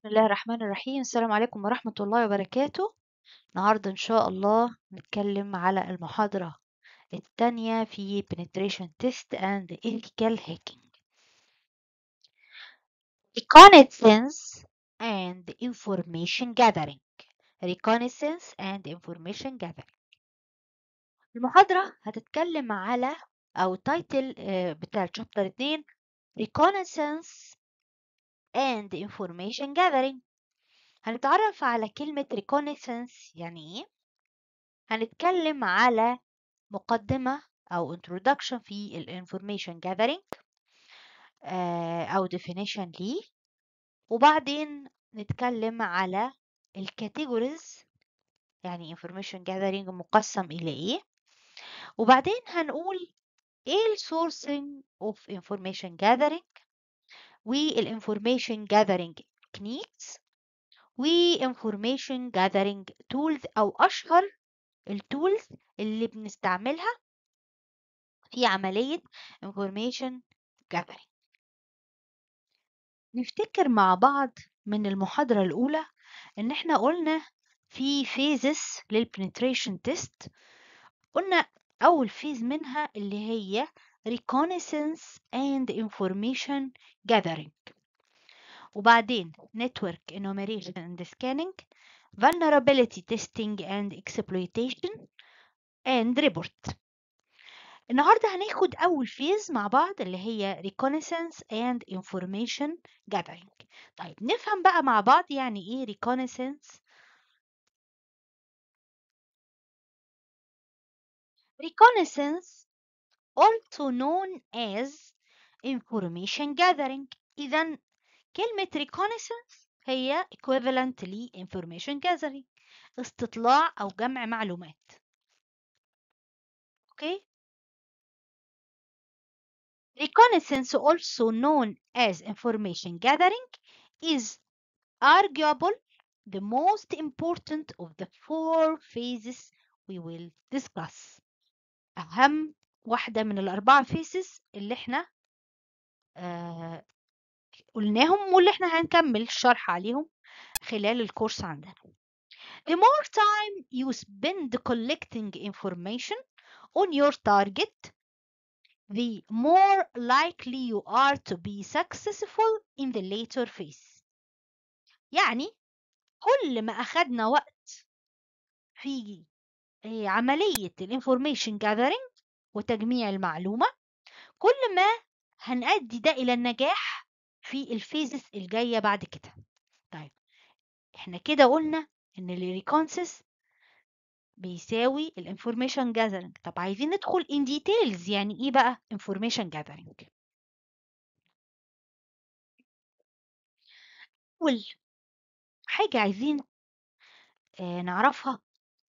الله الرحمن الرحيم السلام عليكم ورحمة الله وبركاته النهاردة إن شاء الله نتكلم على المحاضرة الثانية في penetration test and ethical hacking reconnaissance and information gathering reconnaissance and information gathering المحاضرة هتتكلم على أو التايتل بتاع chapter 2 reconnaissance and information gathering هنتعرف على كلمة reconnaissance يعني ايه هنتكلم على مقدمة أو introduction في ال information gathering آه، أو definition ليه وبعدين نتكلم على ال categories يعني information gathering مقسم إلى ايه وبعدين هنقول ايه ال sourcing of information gathering وال information gathering techniques و information gathering tools أو أشهر التولز اللي بنستعملها في عملية information gathering نفتكر مع بعض من المحاضرة الأولى إن إحنا قلنا في phases للpenetration test قلنا أول phase منها اللي هي reconnaissance and information gathering وبعدين network enumeration and scanning vulnerability testing and exploitation and report النهاردة هناخد أول فيز مع بعض اللي هي reconnaissance and information gathering طيب نفهم بقى مع بعض يعني إيه reconnaissance reconnaissance also known as information gathering إذا كلمة reconnaissance هي equivalent ل information gathering استطلاع أو جمع معلومات أوكي Reconnaissance also known as information gathering is arguable the most important of the four phases we will discuss أهم واحدة من الأربعة phases اللي احنا آه قلناهم واللي احنا هنكمل الشرح عليهم خلال الكورس عندنا. The more time you spend collecting information on your target, the more likely you are to be successful in the later phase. يعني كل ما أخدنا وقت في عملية الانفورميشن gathering وتجميع المعلومة كل ما هنأدي ده إلى النجاح في الفيزز الجاية بعد كده طيب احنا كده قلنا ان الريكونسس بيساوي الانفورميشن جاذرنج طب عايزين ندخل ان ديتيلز يعني ايه بقى انفورميشن جاذرنج اول حاجة عايزين آه نعرفها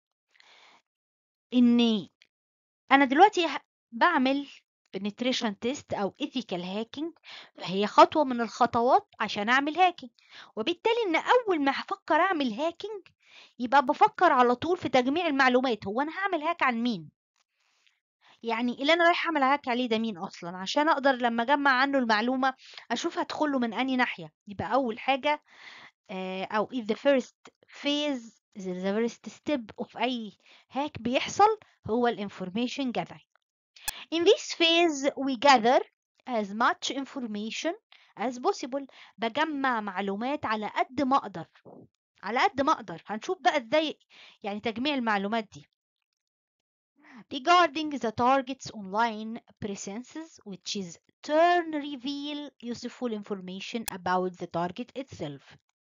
ان انا دلوقتي بعمل penetration test أو ethical hacking فهي خطوة من الخطوات عشان أعمل هاكينج وبالتالي إن أول ما هفكر أعمل هاكينج يبقى بفكر على طول في تجميع المعلومات هو أنا هعمل هاك عن مين؟ يعني اللي أنا رايح أعمل هاك عليه ده مين أصلا عشان أقدر لما أجمع عنه المعلومة أشوف هدخله من أنهي ناحية يبقى أول حاجة أو if the first phase the first step of أي هاك بيحصل هو الانفورميشن gathering In this phase, we gather as much information as possible. بجمع معلومات على قد ما أقدر. على قد ما أقدر. هنشوف بقى إزاي يعني تجميع المعلومات دي. Regarding the target's online presences, which is turn reveal useful information about the target itself.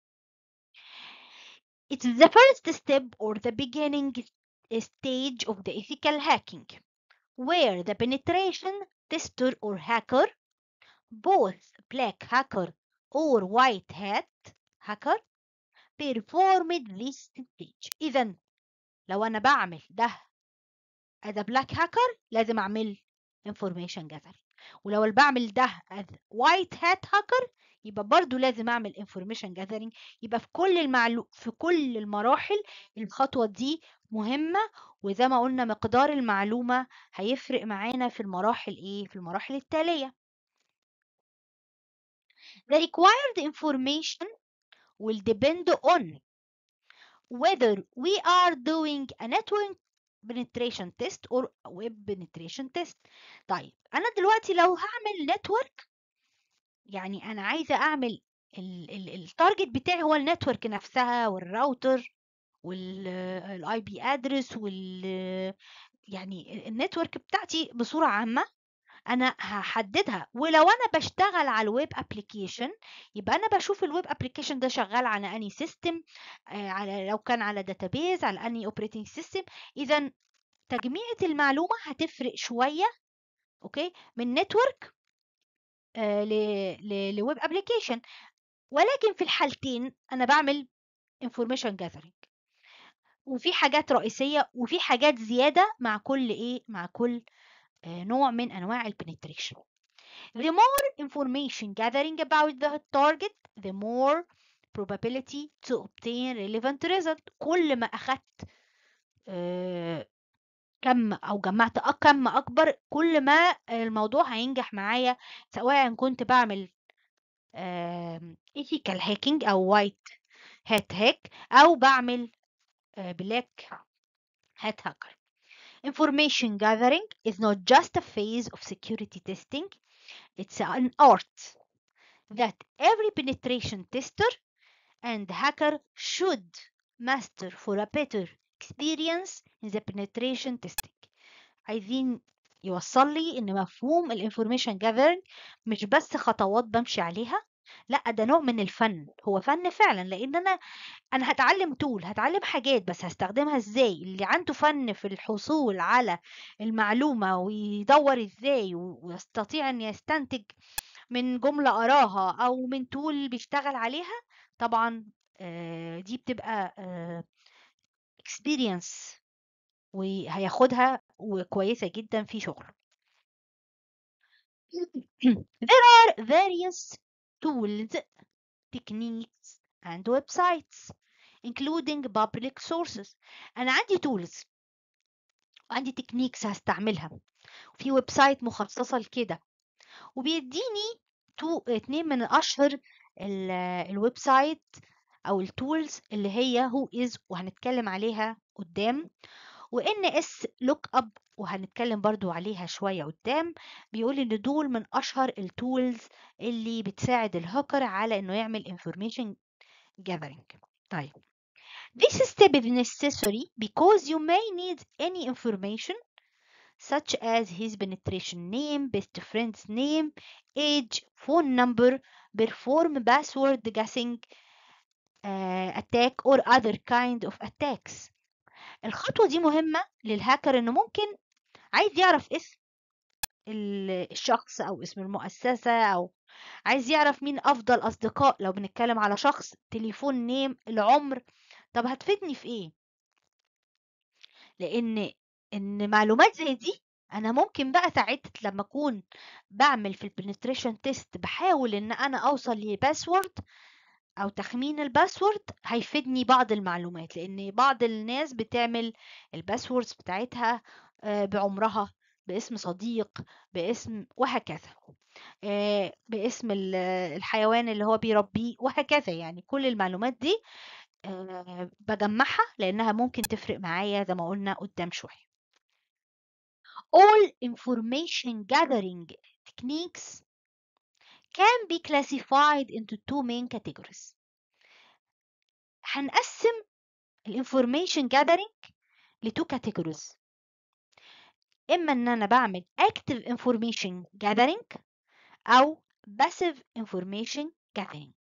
It's the first step or the beginning stage of the ethical hacking. where the penetration tester or hacker, both black hacker or white hat hacker, performed this stage. إذا لو أنا بعمل ده as a black hacker لازم أعمل information gathering ولو اللي بعمل ده as white hat hacker يبقى برضو لازم أعمل information gathering يبقى في كل المعلو... في كل المراحل الخطوة دي مهمة وزي ما قلنا مقدار المعلومة هيفرق معانا في المراحل ايه في المراحل التالية The required information will depend on whether we are doing a network penetration test or a web penetration test طيب انا دلوقتي لو هعمل نتورك يعني انا عايزه اعمل التارجت بتاعي هو النتورك نفسها والراوتر والاي بي ادرس وال يعني النتورك بتاعتي بصوره عامه انا هحددها ولو انا بشتغل على الويب ابلكيشن يبقى انا بشوف الويب ابلكيشن ده شغال على اني سيستم على لو كان على داتابيز على اني اوبريتنج سيستم اذا تجميعة المعلومة هتفرق شوية اوكي من نتورك لويب ابلكيشن ولكن في الحالتين انا بعمل انفورميشن جاذرينج وفي حاجات رئيسية وفي حاجات زيادة مع كل ايه مع كل نوع من انواع البنتريشن the more information gathering about the target the more probability to obtain relevant result كل ما اخدت كم او جمعت كم اكبر كل ما الموضوع هينجح معايا سواء كنت بعمل ethical hacking او white hat hack او بعمل black hat hacker Information gathering is not just a phase of security testing, it's an art that every penetration tester and hacker should master for a better experience in the penetration testing. عايزين يوصل لي ان مفهوم الانفورميشن جاذرنج مش بس خطوات بمشي عليها لا ده نوع من الفن هو فن فعلا لان انا انا هتعلم تول هتعلم حاجات بس هستخدمها ازاي اللي عنده فن في الحصول على المعلومة ويدور ازاي ويستطيع ان يستنتج من جملة قراها او من تول بيشتغل عليها طبعا دي بتبقى experience وهياخدها وكويسة جدا في شغل there are various tools techniques and websites including public sources انا عندي tools وعندي تكنيكس هستعملها في ويب سايت مخصصة لكده وبيديني تو اتنين من اشهر الويب سايت او التولز اللي هي هو از وهنتكلم عليها قدام وان اس لوك اب وهنتكلم برضو عليها شوية قدام بيقول ان دول من اشهر التولز اللي بتساعد الهاكر على انه يعمل information gathering طيب This step is necessary because you may need any information such as his penetration name, best friend's name, age, phone number, perform password guessing uh, attack or other kind of attacks. الخطوة دي مهمة للهاكر انه ممكن عايز يعرف اسم الشخص او اسم المؤسسة او عايز يعرف مين افضل اصدقاء لو بنتكلم على شخص تليفون نيم العمر طب هتفيدني في ايه لان ان معلومات زي دي انا ممكن بقى ساعتها لما اكون بعمل في البنتريشن تيست بحاول ان انا اوصل لباسورد او تخمين الباسورد هيفيدني بعض المعلومات لان بعض الناس بتعمل الباسوردز بتاعتها بعمرها باسم صديق باسم وهكذا باسم الحيوان اللي هو بيربيه وهكذا يعني كل المعلومات دي بجمعها لانها ممكن تفرق معايا زي ما قلنا قدام شويه all information gathering techniques can be classified into two main categories هنقسم الانفورميشن gathering لتو categories اما ان انا بعمل active information gathering او passive information gathering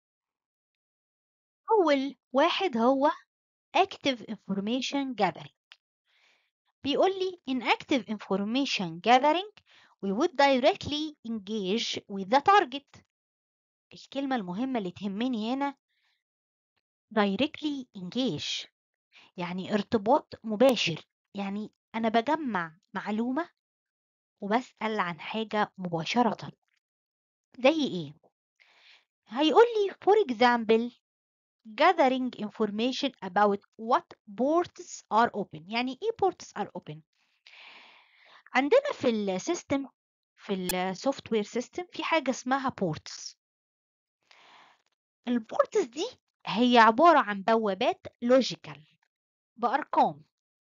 اول واحد هو active information gathering بيقول لي in active information gathering we would directly engage with the target الكلمة المهمة اللي تهمني هنا directly engage يعني ارتباط مباشر يعني أنا بجمع معلومة وبسأل عن حاجة مباشرة زي إيه؟ هيقول لي for example gathering information about what ports are open يعني إيه ports are open؟ عندنا في السيستم في السوفت وير سيستم في حاجة اسمها بورتس البورتس دي هي عبارة عن بوابات لوجيكال بأرقام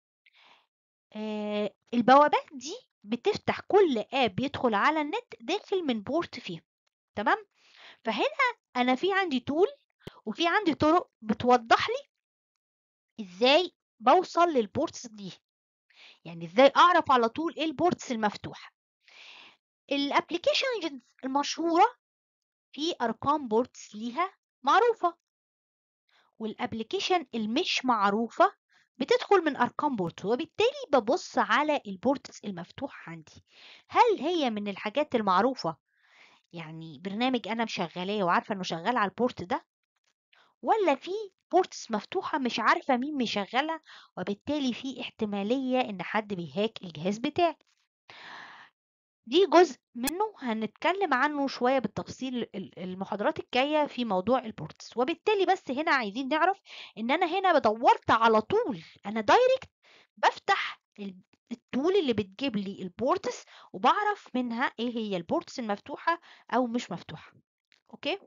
آه البوابات دي بتفتح كل اب يدخل على النت داخل من بورت فيه تمام فهنا انا في عندي تول وفي عندي طرق بتوضح لي ازاي بوصل للبورتس دي يعني ازاي اعرف على طول ايه البورتس المفتوحه الابلكيشن المشهوره في ارقام بورتس ليها معروفه والابلكيشن المش معروفه بتدخل من ارقام بورت وبالتالي ببص على البورتس المفتوحه عندي هل هي من الحاجات المعروفه يعني برنامج انا مشغلاه وعارفه انه شغال على البورت ده ولا في بورتس مفتوحة مش عارفة مين مشغلها وبالتالي في احتمالية إن حد بيهاك الجهاز بتاعي دي جزء منه هنتكلم عنه شوية بالتفصيل المحاضرات الجاية في موضوع البورتس وبالتالي بس هنا عايزين نعرف إن أنا هنا بدورت على طول أنا دايركت بفتح التول اللي بتجيب لي البورتس وبعرف منها ايه هي البورتس المفتوحة أو مش مفتوحة أوكي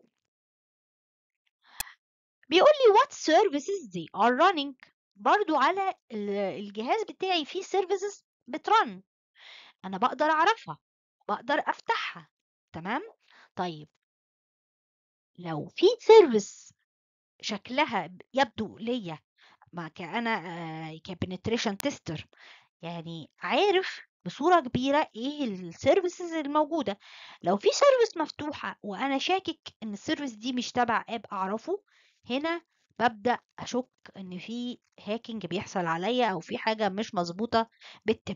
بيقول لي what services they are running برضو على الجهاز بتاعي في services بترن انا بقدر اعرفها بقدر افتحها تمام طيب لو في سيرفيس شكلها يبدو ليا ما كأنا كبنتريشن تيستر يعني عارف بصورة كبيرة ايه السيرفيسز الموجودة لو في سيرفيس مفتوحة وانا شاكك ان السيرفيس دي مش تبع اب اعرفه هنا ببدأ أشك إن في هاكينج بيحصل عليا أو في حاجة مش مظبوطة بتتم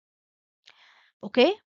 أوكي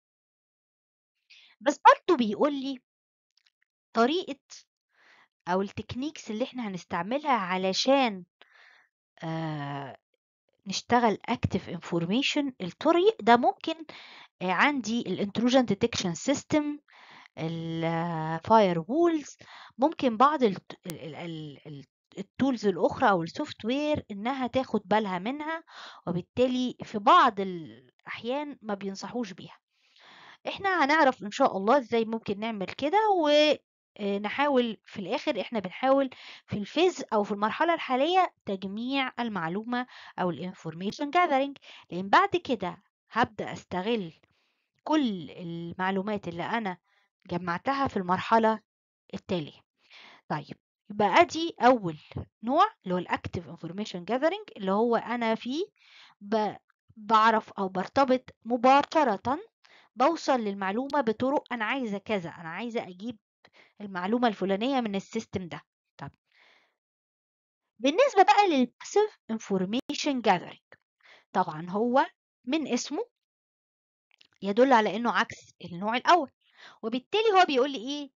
بس برضه بيقول لي طريقة أو التكنيكس اللي إحنا هنستعملها علشان آه نشتغل اكتف انفورميشن الطريق ده ممكن آه عندي الانتروجن ديتكشن سيستم الفاير وولز ممكن بعض التولز الاخرى او السوفت وير انها تاخد بالها منها وبالتالي في بعض الاحيان ما بينصحوش بيها احنا هنعرف ان شاء الله ازاي ممكن نعمل كده ونحاول في الاخر احنا بنحاول في الفيز او في المرحله الحاليه تجميع المعلومه او الانفورميشن جاذرينج لان بعد كده هبدا استغل كل المعلومات اللي انا جمعتها في المرحلة التالية طيب يبقى ادي اول نوع اللي هو الاكتيف انفورميشن جاذرينج اللي هو انا فيه بعرف او برتبط مباشرة بوصل للمعلومة بطرق انا عايزة كذا انا عايزة اجيب المعلومة الفلانية من السيستم ده طب بالنسبة بقى للباسيف انفورميشن جاذرينج طبعا هو من اسمه يدل على انه عكس النوع الاول وبالتالي هو بيقول لي ايه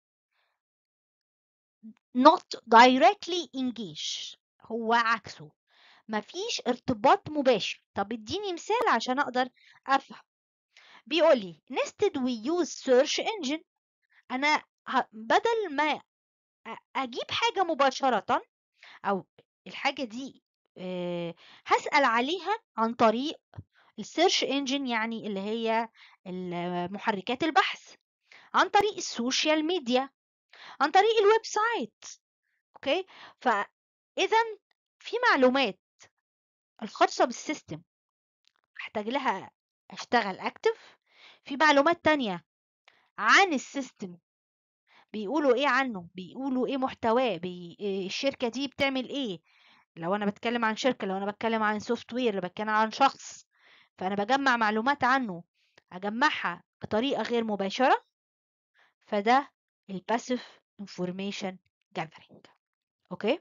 not directly engage هو عكسه مفيش ارتباط مباشر طب اديني مثال عشان اقدر افهم بيقول لي nested we use search engine انا بدل ما اجيب حاجة مباشرة او الحاجة دي أه هسأل عليها عن طريق السيرش انجن يعني اللي هي محركات البحث عن طريق السوشيال ميديا عن طريق الويب سايت اوكي فاذا في معلومات الخاصة بالسيستم احتاج لها اشتغل اكتف في معلومات تانية عن السيستم بيقولوا ايه عنه بيقولوا ايه محتواه بي... الشركة دي بتعمل ايه لو انا بتكلم عن شركة لو انا بتكلم عن سوفت وير بتكلم عن شخص فانا بجمع معلومات عنه اجمعها بطريقة غير مباشرة فده الباسيف انفورميشن جاذرينج اوكي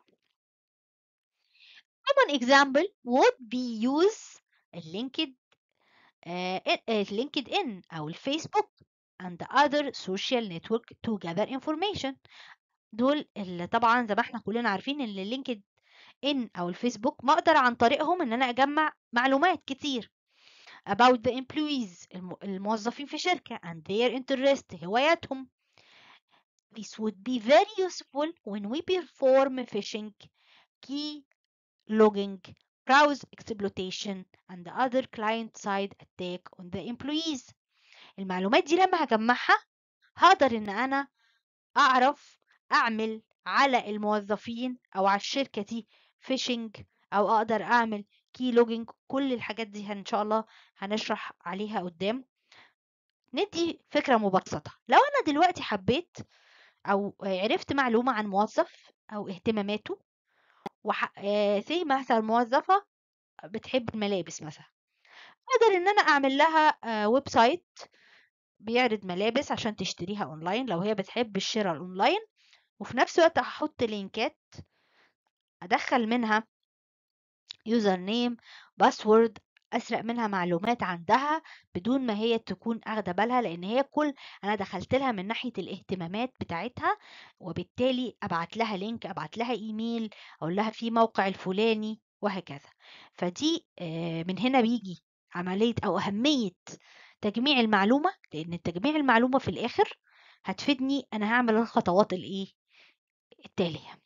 common example would be use اللينكد لينكد ان او الفيسبوك and other social network to gather information دول اللي طبعا زي ما احنا كلنا عارفين ان اللينكد ان او الفيسبوك ما اقدر عن طريقهم ان انا اجمع معلومات كتير about the employees الموظفين في شركة and their interest هواياتهم This would be very useful when we perform phishing, key logging, browse exploitation, and other client-side attack on the employees. المعلومات دي لما هجمعها هقدر ان انا اعرف اعمل على الموظفين او على الشركه دي فيشنج او اقدر اعمل كي لوجينج كل الحاجات دي ان شاء الله هنشرح عليها قدام ندي فكره مبسطه لو انا دلوقتي حبيت او عرفت معلومه عن موظف او اهتماماته وح... سي مثلا موظفه بتحب الملابس مثلا اقدر ان انا اعمل لها ويب سايت بيعرض ملابس عشان تشتريها اونلاين لو هي بتحب الشراء الاونلاين وفي نفس الوقت هحط لينكات ادخل منها يوزر نيم باسورد اسرق منها معلومات عندها بدون ما هي تكون اخده بالها لان هي كل انا دخلت لها من ناحيه الاهتمامات بتاعتها وبالتالي ابعت لها لينك ابعت لها ايميل اقول لها في موقع الفلاني وهكذا فدي من هنا بيجي عمليه او اهميه تجميع المعلومه لان تجميع المعلومه في الاخر هتفيدني انا هعمل الخطوات الايه التاليه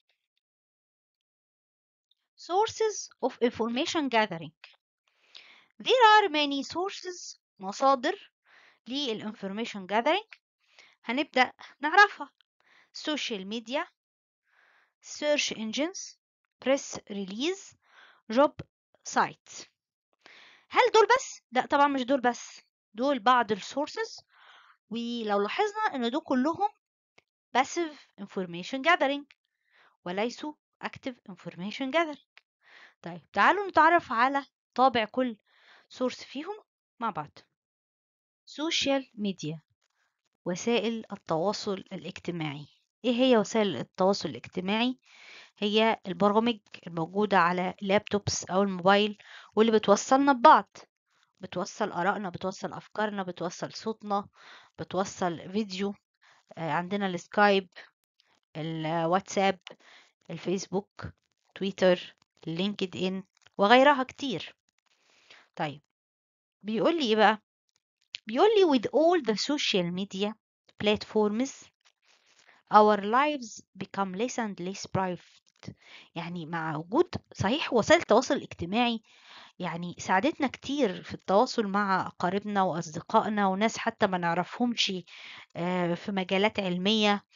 sources of information gathering there are many sources مصادر للinformation gathering هنبدأ نعرفها social media search engines press release job sites هل دول بس؟ لا طبعا مش دول بس دول بعض السورسز ولو لاحظنا ان دول كلهم passive information gathering وليسوا active information gathering طيب تعالوا نتعرف على طابع كل سورس فيهم مع بعض سوشيال ميديا وسائل التواصل الاجتماعي ايه هي وسائل التواصل الاجتماعي هي البرامج الموجودة على اللابتوبس او الموبايل واللي بتوصلنا ببعض بتوصل آرائنا بتوصل أفكارنا بتوصل صوتنا بتوصل فيديو عندنا السكايب الواتساب الفيسبوك تويتر لينكد ان وغيرها كتير طيب بيقول لي ايه بقى بيقول لي with all the social media platforms our lives become less and less private يعني مع وجود صحيح وسائل التواصل الاجتماعي يعني ساعدتنا كتير في التواصل مع أقاربنا وأصدقائنا وناس حتى ما نعرفهمش في مجالات علمية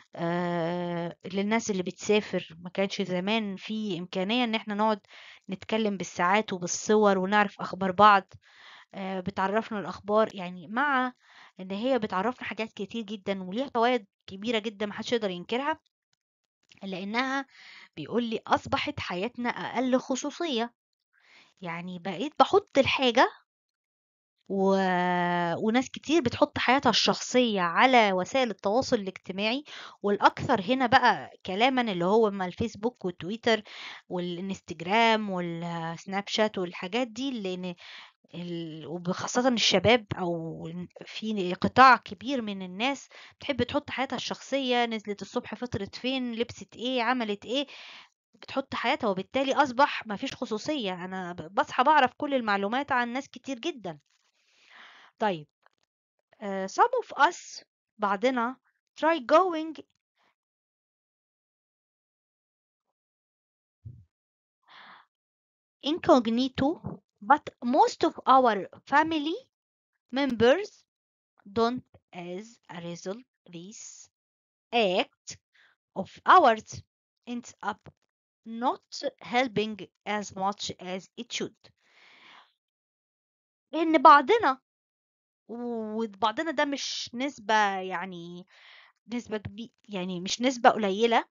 للناس اللي بتسافر ما كانش زمان في إمكانية إن احنا نقعد نتكلم بالساعات وبالصور ونعرف أخبار بعض بتعرفنا الأخبار يعني مع إن هي بتعرفنا حاجات كتير جدا وليها فوائد كبيرة جدا محدش يقدر ينكرها لأنها بيقول لي أصبحت حياتنا أقل خصوصية يعني بقيت بحط الحاجة و... وناس كتير بتحط حياتها الشخصية على وسائل التواصل الاجتماعي والأكثر هنا بقى كلاما اللي هو ما الفيسبوك والتويتر والانستجرام والسناب شات والحاجات دي لأن ال... وخاصة الشباب أو في قطاع كبير من الناس بتحب تحط حياتها الشخصية نزلت الصبح فطرت فين لبست ايه عملت ايه بتحط حياتها وبالتالي أصبح مفيش خصوصية أنا بصحى بعرف كل المعلومات عن ناس كتير جدا طيب uh, some of us بعضنا try going incognito but most of our family members don't as a result this act of ours ends up not helping as much as it should ان بعضنا وبعضنا ده مش نسبة يعني نسبة كبيرة يعني مش نسبة قليلة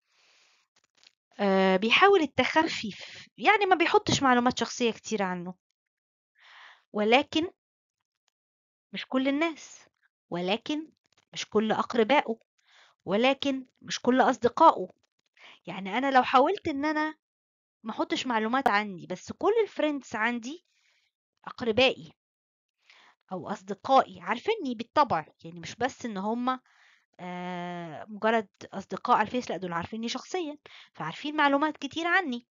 آه بيحاول التخفي يعني ما بيحطش معلومات شخصية كتير عنه ولكن مش كل الناس ولكن مش كل أقربائه ولكن مش كل أصدقائه يعني أنا لو حاولت إن أنا ما احطش معلومات عني بس كل الفريندز عندي أقربائي او اصدقائي عارفيني بالطبع يعني مش بس ان هم آه مجرد اصدقاء على الفيس لا دول عارفيني شخصيا فعارفين معلومات كتير عني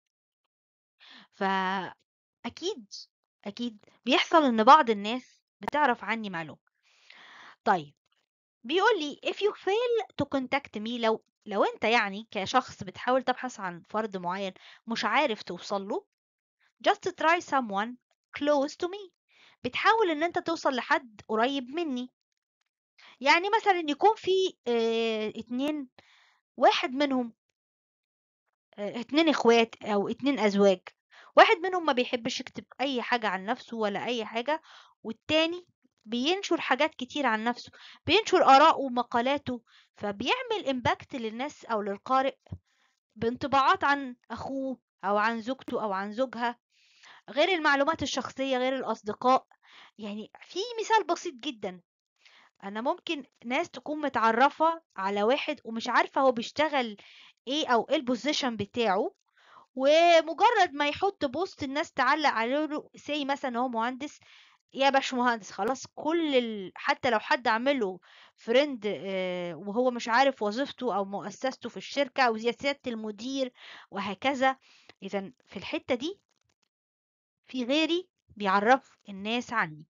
فاكيد اكيد بيحصل ان بعض الناس بتعرف عني معلومة طيب بيقول لي if you fail to contact me لو لو انت يعني كشخص بتحاول تبحث عن فرد معين مش عارف توصل له just try someone close to me بتحاول ان انت توصل لحد قريب مني يعني مثلا يكون في اه اتنين واحد منهم آه، اتنين اخوات او اتنين ازواج واحد منهم ما بيحبش يكتب اي حاجة عن نفسه ولا اي حاجة والتاني بينشر حاجات كتير عن نفسه بينشر آراءه ومقالاته فبيعمل امباكت للناس او للقارئ بانطباعات عن اخوه او عن زوجته او عن زوجها غير المعلومات الشخصية غير الأصدقاء يعني في مثال بسيط جدا أنا ممكن ناس تكون متعرفة على واحد ومش عارفة هو بيشتغل ايه أو ايه البوزيشن بتاعه ومجرد ما يحط بوست الناس تعلق عليه له سي مثلا هو مهندس يا باشمهندس خلاص كل ال... حتى لو حد عمله فريند وهو مش عارف وظيفته او مؤسسته في الشركة او زي سيادة المدير وهكذا اذا في الحتة دي في غيري بيعرف الناس عني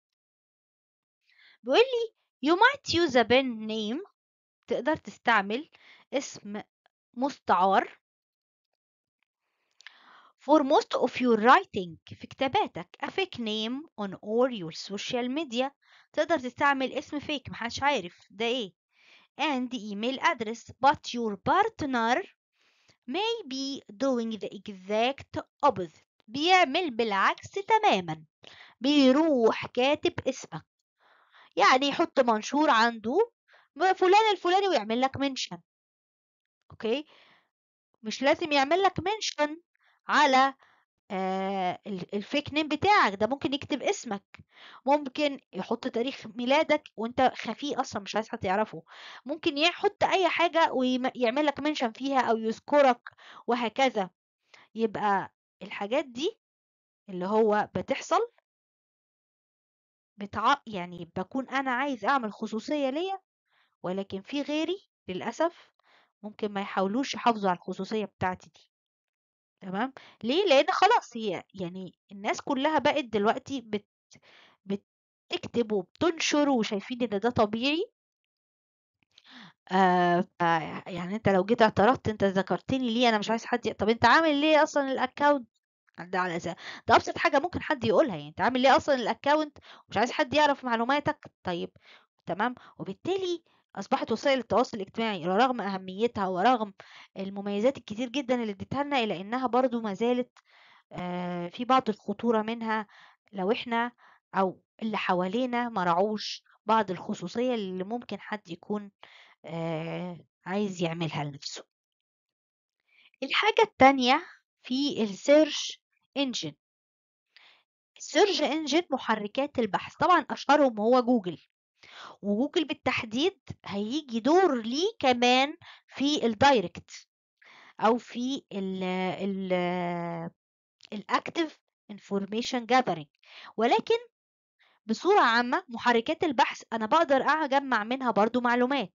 بيقول لي you might use a pen name تقدر تستعمل اسم مستعار for most of your writing في كتاباتك a fake name on all your social media تقدر تستعمل اسم fake محدش عارف ده ايه and email address but your partner may be doing the exact opposite بيعمل بالعكس تماما بيروح كاتب اسمك يعني يحط منشور عنده فلان الفلاني ويعمل لك منشن اوكي مش لازم يعمل لك منشن على آه الفيك نيم بتاعك ده ممكن يكتب اسمك ممكن يحط تاريخ ميلادك وانت خفي اصلا مش عايز حد يعرفه ممكن يحط اي حاجة ويعمل لك منشن فيها او يذكرك وهكذا يبقى الحاجات دي اللي هو بتحصل بتع... يعني بكون انا عايز اعمل خصوصية ليا ولكن في غيري للأسف ممكن ما يحاولوش يحافظوا على الخصوصية بتاعتي دي تمام ليه لان خلاص هي يعني الناس كلها بقت دلوقتي بت بتكتب وبتنشر وشايفين ان ده طبيعي آه يعني انت لو جيت اعترضت انت ذكرتني ليه انا مش عايز حد ي... طب انت عامل ليه اصلا الاكونت ده على اساس ده ابسط حاجه ممكن حد يقولها يعني انت عامل ليه اصلا الاكونت ومش عايز حد يعرف معلوماتك طيب تمام وبالتالي اصبحت وسائل التواصل الاجتماعي رغم اهميتها ورغم المميزات الكتير جدا اللي اديتها لنا الا انها برضو ما زالت آه في بعض الخطوره منها لو احنا او اللي حوالينا ما رعوش بعض الخصوصيه اللي ممكن حد يكون آه عايز يعملها لنفسه الحاجه التانية في السيرش انجن السيرش انجن محركات البحث طبعا اشهرهم هو جوجل وجوجل بالتحديد هيجي دور ليه كمان في الدايركت او في ال ال الاكتف انفورميشن جاذرينج ولكن بصورة عامة محركات البحث أنا بقدر أجمع منها برضو معلومات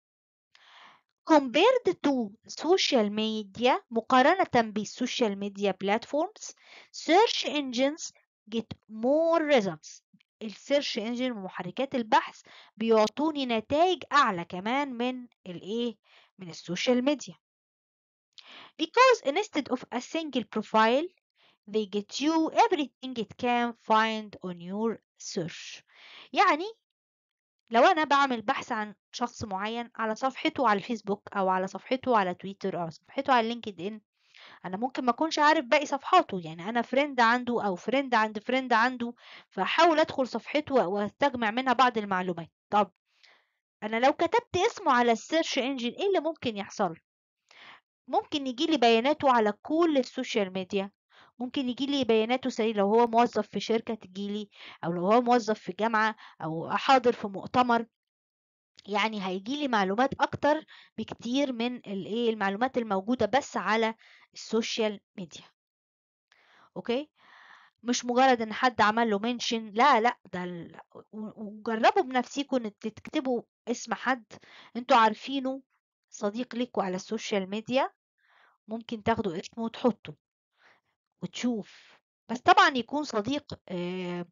compared to social media مقارنة بالسوشيال ميديا platforms search engines get more results السيرش انجن ومحركات البحث بيعطوني نتائج اعلى كمان من الايه من السوشيال ميديا because instead of a single profile they get you everything it can find on your search يعني لو انا بعمل بحث عن شخص معين على صفحته على الفيسبوك او على صفحته على تويتر او صفحته على لينكد ان انا ممكن ما اكونش عارف باقي صفحاته يعني انا فريند عنده او فريند عند فريند عنده فاحاول ادخل صفحته واستجمع منها بعض المعلومات طب انا لو كتبت اسمه على السيرش انجن ايه اللي ممكن يحصل ممكن يجي لي بياناته على كل السوشيال ميديا ممكن يجي لي بياناته زي لو هو موظف في شركة تجيلي او لو هو موظف في جامعة او حاضر في مؤتمر يعني هيجي لي معلومات اكتر بكتير من الايه المعلومات الموجودة بس على السوشيال ميديا اوكي مش مجرد ان حد عمل له منشن لا لا ده ال... وجربوا بنفسيكم ان تكتبوا اسم حد انتوا عارفينه صديق ليكوا على السوشيال ميديا ممكن تاخدوا اسمه وتحطوا وتشوف بس طبعا يكون صديق آه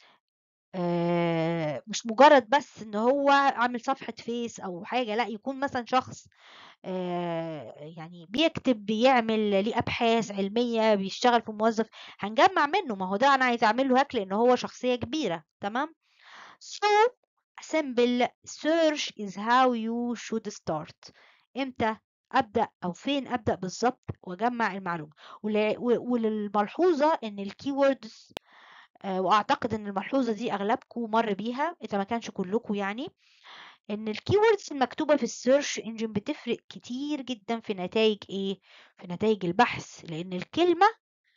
آه مش مجرد بس ان هو عامل صفحة فيس او حاجة لا يكون مثلا شخص آه يعني بيكتب بيعمل ليه ابحاث علمية بيشتغل في موظف هنجمع منه ما هو ده انا عايز اعمل له هاك لان هو شخصية كبيرة تمام so simple search is how you should start امتى ابدا او فين ابدا بالظبط واجمع المعلومه ولا- و- وللملحوظه ان الكيوردز واعتقد ان الملحوظه دي اغلبكم مر بيها اذا ما كانش كلكم يعني ان الكيوردز المكتوبه في السيرش انجن بتفرق كتير جدا في نتائج ايه في نتائج البحث لان الكلمه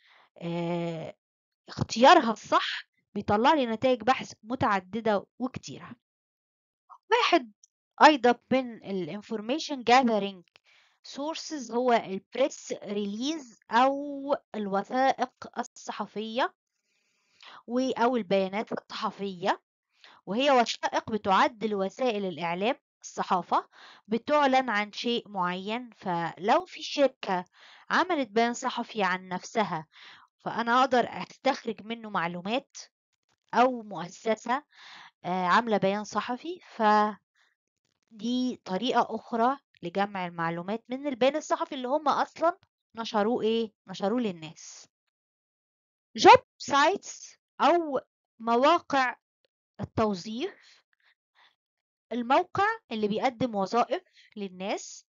آه، اختيارها الصح بيطلع لي نتائج بحث متعدده وكتيره واحد ايضا من الانفورميشن جاذرينج سورسز هو البريس ريليز او الوثائق الصحفيه و او البيانات الصحفيه وهي وثائق بتعد لوسائل الاعلام الصحافه بتعلن عن شيء معين فلو في شركه عملت بيان صحفي عن نفسها فانا اقدر استخرج منه معلومات او مؤسسه آه، عامله بيان صحفي ف دي طريقة أخرى لجمع المعلومات من البيان الصحفي اللي هم أصلا نشروه إيه؟ نشروه للناس. job sites أو مواقع التوظيف الموقع اللي بيقدم وظائف للناس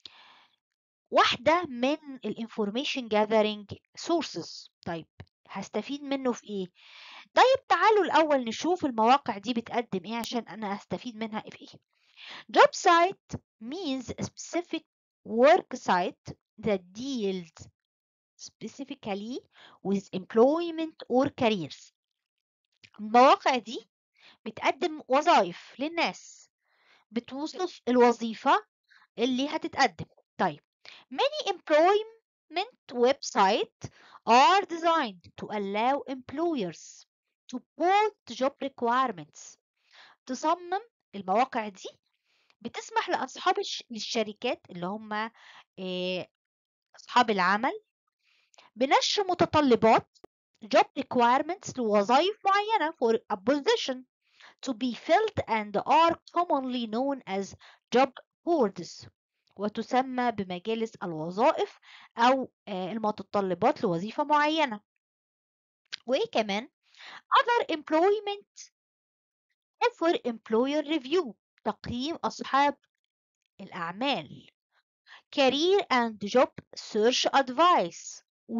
واحدة من الانفورميشن gathering sources طيب هستفيد منه في ايه طيب تعالوا الأول نشوف المواقع دي بتقدم ايه عشان أنا أستفيد منها في ايه Job site means a specific work site that deals specifically with employment or careers. المواقع دي بتقدم وظائف للناس بتوصف الوظيفة اللي هتتقدم. طيب many employment websites are designed to allow employers to post job requirements. تصمم المواقع دي بتسمح لأصحاب الش- الشركات اللي هم آه، أصحاب العمل بنشر متطلبات job requirements لوظائف معينة for a position to be filled and are commonly known as job boards وتسمى بمجالس الوظائف أو آه، المتطلبات لوظيفة معينة وإيه كمان other employment for employer review تقييم أصحاب الأعمال career and job search advice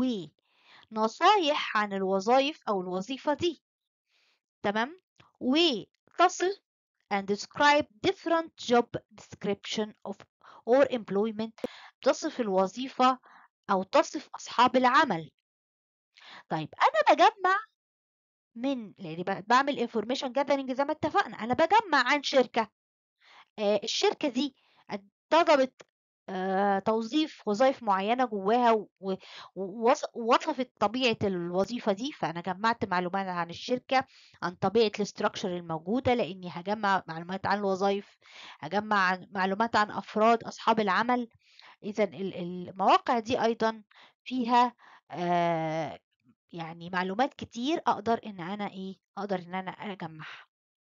ونصايح عن الوظائف أو الوظيفة دي تمام وتصف and describe different job description of or employment تصف الوظيفة أو تصف أصحاب العمل طيب أنا بجمع من يعني ب- بعمل information gathering زي ما اتفقنا أنا بجمع عن شركة آه، الشركة دي طلبت آه، توظيف وظائف معينة جواها و- و- ووص- ووصفت طبيعة الوظيفة دي فأنا جمعت معلومات عن الشركة عن طبيعة الاستراكشر الموجودة لأني هجمع معلومات عن الوظائف هجمع عن معلومات عن أفراد أصحاب العمل إذا المواقع دي أيضا فيها آه، يعني معلومات كتير أقدر إن أنا إيه أقدر إن أنا أجمعها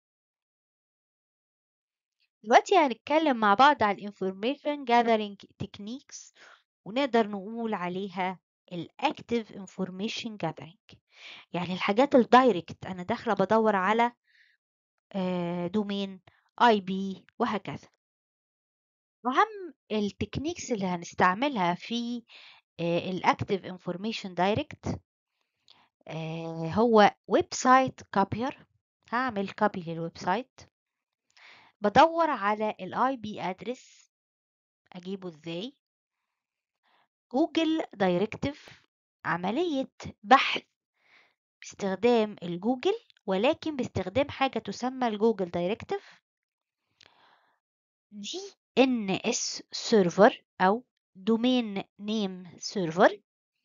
دلوقتي هنتكلم مع بعض على ال information gathering techniques ونقدر نقول عليها ال active information gathering يعني الحاجات الدايركت أنا داخلة بدور على دومين اي بي وهكذا أهم التكنيكس اللي هنستعملها في الاكتيف انفورميشن دايركت هو ويب سايت كابير هعمل كوبي للويب سايت بدور على الاي بي ادرس اجيبه ازاي جوجل دايركتيف عملية بحث باستخدام الجوجل ولكن باستخدام حاجة تسمى الجوجل دايركتيف دي ان اس سيرفر او دومين نيم سيرفر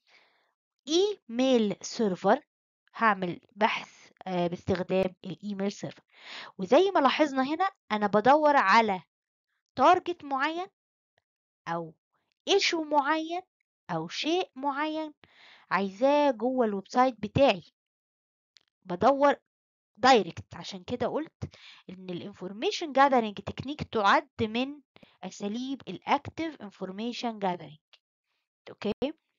ايميل سيرفر هعمل بحث آه، باستخدام الايميل سيرفر وزي ما لاحظنا هنا انا بدور على تارجت معين او ايشو معين او شيء معين عايزاه جوه الويب سايت بتاعي بدور دايركت عشان كده قلت ان الانفورميشن جاذرينج تكنيك تعد من اساليب الاكتيف انفورميشن جاذرينج اوكي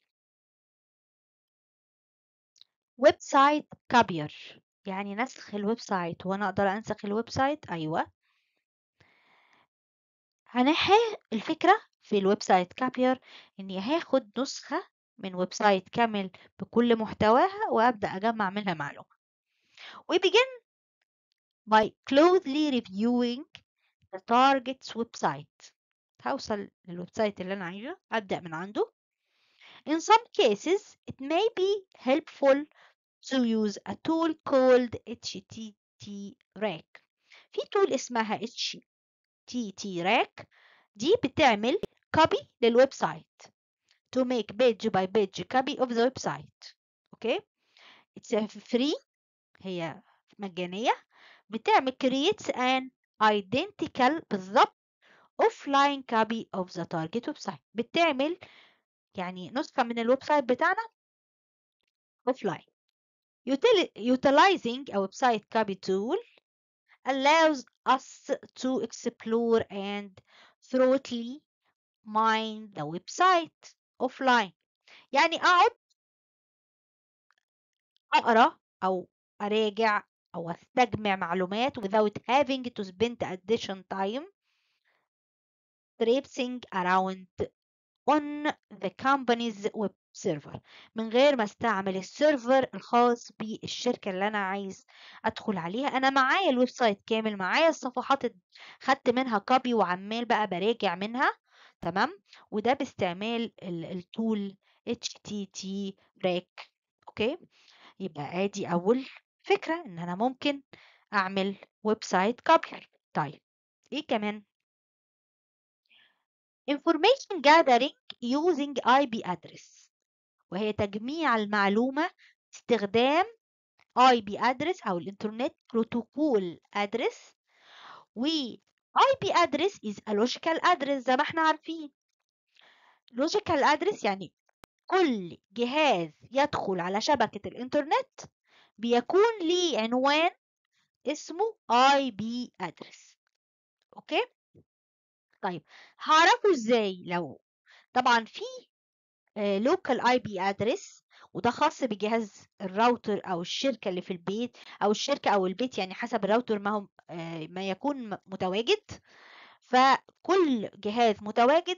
ويب سايت كابير يعني نسخ الويب سايت وانا اقدر انسخ الويب سايت ايوه هنحي الفكره في الويب سايت كابير اني هاخد نسخة من ويب سايت كامل بكل محتواها وابدا اجمع منها معلومة we begin by closely reviewing the target's website هوصل للويب سايت اللي انا عايزه ابدا من عنده in some cases it may be helpful to use a tool called HTTRAC في tool اسمها HTTRAC دي بتعمل copy للويب سايت to make page by page copy of the website اوكي it's free هي مجانية بتعمل creates an identical بالظبط offline copy of the target website بتعمل يعني نسخة من الويب سايت بتاعنا offline utilizing a website copy tool allows us to explore and thoroughly mine the website offline يعني اقعد اقرا او اراجع او استجمع معلومات without having to spend additional time traipsing around on the company's web server من غير ما استعمل السيرفر الخاص بالشركة اللي أنا عايز أدخل عليها أنا معايا الويب سايت كامل معايا الصفحات خدت منها كوبي وعمال بقى براجع منها تمام وده باستعمال التول HTT break اوكي يبقى ادي اول فكرة ان انا ممكن اعمل ويب سايت كوبي طيب ايه كمان information gathering using IP address وهي تجميع المعلومة استخدام IP address أو الإنترنت بروتوكول address و IP address is a logical address زي ما احنا عارفين logical address يعني كل جهاز يدخل على شبكة الإنترنت بيكون ليه عنوان اسمه IP address أوكي طيب هعرفه ازاي لو طبعا في لوكال اي بي ادرس وده خاص بجهاز الراوتر او الشركه اللي في البيت او الشركه او البيت يعني حسب الراوتر ما هو ما يكون متواجد فكل جهاز متواجد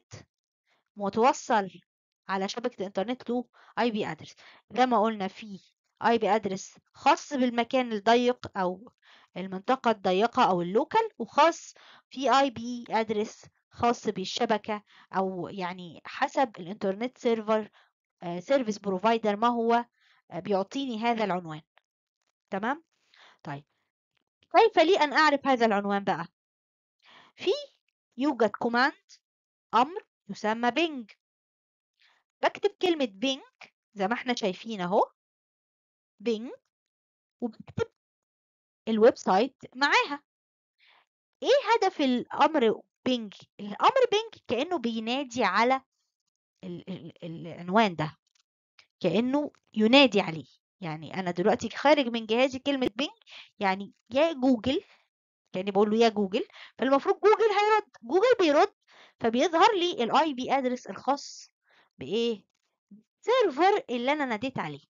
متوصل على شبكه الانترنت له اي بي ادرس زي ما قلنا في اي بي ادرس خاص بالمكان الضيق او المنطقه الضيقه او اللوكال وخاص في اي بي ادرس خاص بالشبكة أو يعني حسب الإنترنت سيرفر سيرفيس بروفايدر ما هو بيعطيني هذا العنوان تمام طيب كيف لي أن أعرف هذا العنوان بقى في يوجد كوماند أمر يسمى بينج بكتب كلمة بينج زي ما احنا شايفين اهو بينج وبكتب الويب سايت معاها ايه هدف الامر بينج الامر بينج كانه بينادي على ال ال العنوان ده كانه ينادي عليه يعني انا دلوقتي خارج من جهازي كلمه بينج يعني يا جوجل كاني بقول له يا جوجل فالمفروض جوجل هيرد جوجل بيرد فبيظهر لي الاي بي ادرس الخاص بايه سيرفر اللي انا ناديت عليه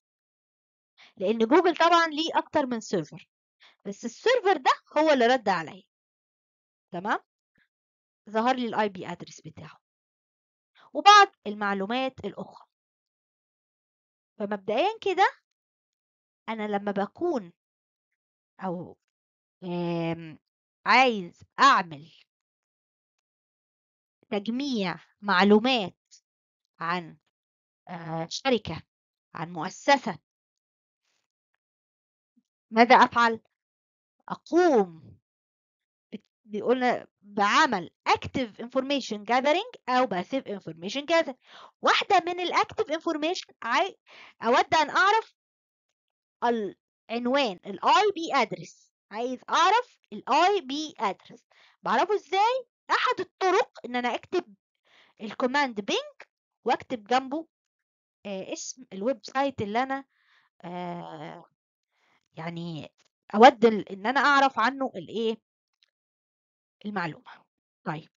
لان جوجل طبعا ليه اكتر من سيرفر بس السيرفر ده هو اللي رد عليا تمام ظهر لي الاي بي ادرس بتاعه وبعض المعلومات الاخرى فمبدئيا كده انا لما بكون او عايز اعمل تجميع معلومات عن شركة عن مؤسسة ماذا أفعل؟ أقوم بيقولنا بعمل active information gathering أو passive information gathering واحدة من الactive information عاي... أود أن أعرف العنوان ال IP address عايز أعرف ال IP address بعرفه إزاي؟ أحد الطرق إن أنا أكتب الكوماند بينج وأكتب جنبه آه اسم الويب سايت اللي أنا آه يعني أود إن أنا أعرف عنه الإيه المعلومة طيب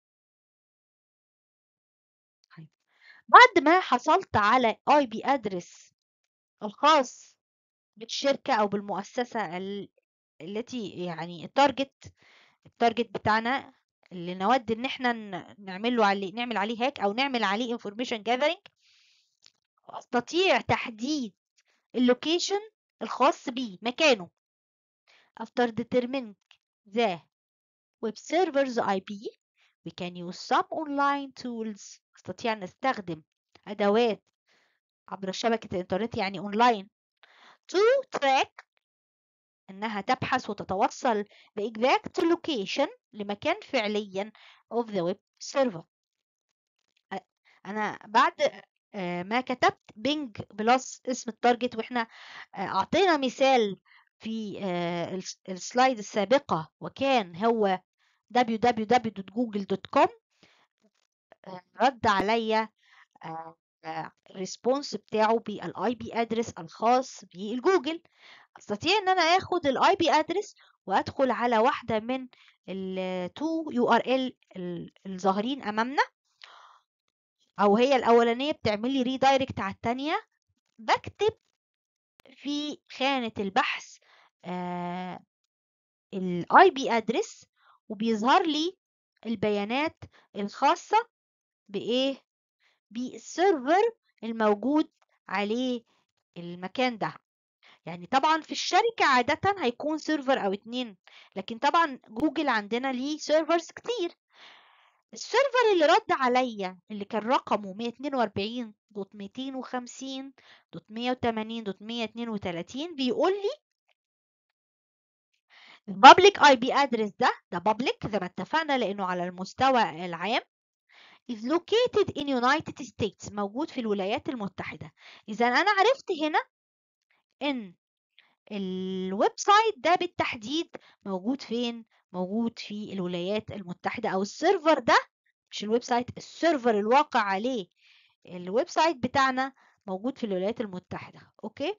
طيب بعد ما حصلت على اي بي ادرس الخاص بالشركة او بالمؤسسة التي يعني التارجت التارجت بتاعنا اللي نود ان احنا نعمل له عليه نعمل عليه هاك او نعمل عليه information gathering استطيع تحديد اللوكيشن الخاص بيه مكانه after determining the web server's IP we can use some online tools نستطيع نستخدم أدوات عبر شبكة الإنترنت يعني أونلاين to track إنها تبحث وتتوصل ب exact location لمكان فعليا of the web server أنا بعد ما كتبت بينج بلس اسم التارجت واحنا أعطينا مثال في السلايد السابقة وكان هو www.google.com رد عليا الريسبونس بتاعه بالاي بي ادرس الخاص بالجوجل استطيع ان انا اخد الاي بي ادرس وادخل على واحده من التو يو ار ال الظاهرين امامنا او هي الاولانيه بتعمل لي ريدايركت على الثانيه بكتب في خانه البحث الاي بي ادرس وبيظهر لي البيانات الخاصه بايه بالسيرفر الموجود عليه المكان ده يعني طبعا في الشركة عادة هيكون سيرفر أو اتنين لكن طبعا جوجل عندنا ليه سيرفرز كتير السيرفر اللي رد عليا اللي كان رقمه 142 دوت 250 دوت 180 دوت 132 بيقول لي البابليك اي بي ادرس ده ده بابليك زي ما اتفقنا لانه على المستوى العام is located in United States موجود في الولايات المتحدة إذا أنا عرفت هنا إن الويب سايت ده بالتحديد موجود فين؟ موجود في الولايات المتحدة أو السيرفر ده مش الويب سايت السيرفر الواقع عليه الويب سايت بتاعنا موجود في الولايات المتحدة أوكي؟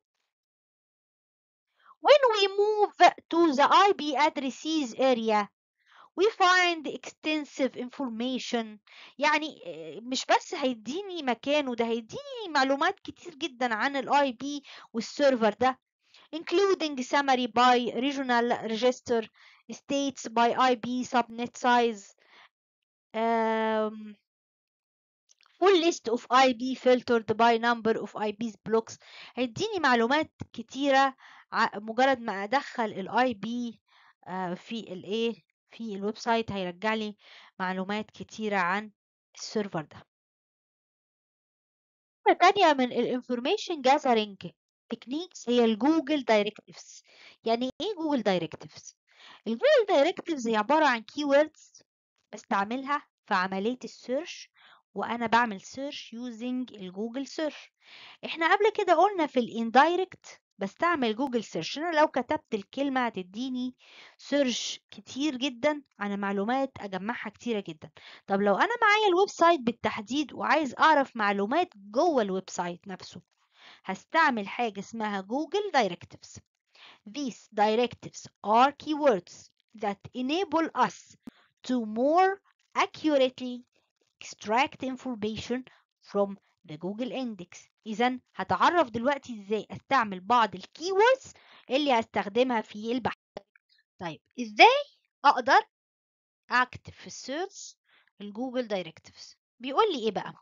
When we move to the IP addresses area we find extensive information يعني مش بس هيديني مكانه ده هيديني معلومات كتير جدا عن الاي بي والسيرفر ده including summary by regional register states by IP subnet size um, full list of IP filtered by number of IPs blocks هيديني معلومات كتيرة مجرد ما ادخل الاي بي في الايه في الويب سايت هيرجع لي معلومات كتيرة عن السيرفر ده تانية من الانفورميشن جاذرينج تكنيكس هي الجوجل دايركتيفز يعني ايه جوجل دايركتيفز الجوجل دايركتيفز هي عبارة عن keywords بستعملها في عملية السيرش وانا بعمل سيرش يوزنج الجوجل سيرش احنا قبل كده قلنا في الاندايركت بستعمل جوجل سيرش انا لو كتبت الكلمه هتديني سيرش كتير جدا عن معلومات اجمعها كتيره جدا طب لو انا معايا الويب سايت بالتحديد وعايز اعرف معلومات جوه الويب سايت نفسه هستعمل حاجه اسمها جوجل دايركتيفز These directives are keywords that enable us to more accurately extract information from the Google Index إذا هتعرف دلوقتي إزاي أستعمل بعض الكيوردز اللي هستخدمها في البحث طيب إزاي أقدر أكتب في السيرش الجوجل دايركتيفز بيقول لي إيه بقى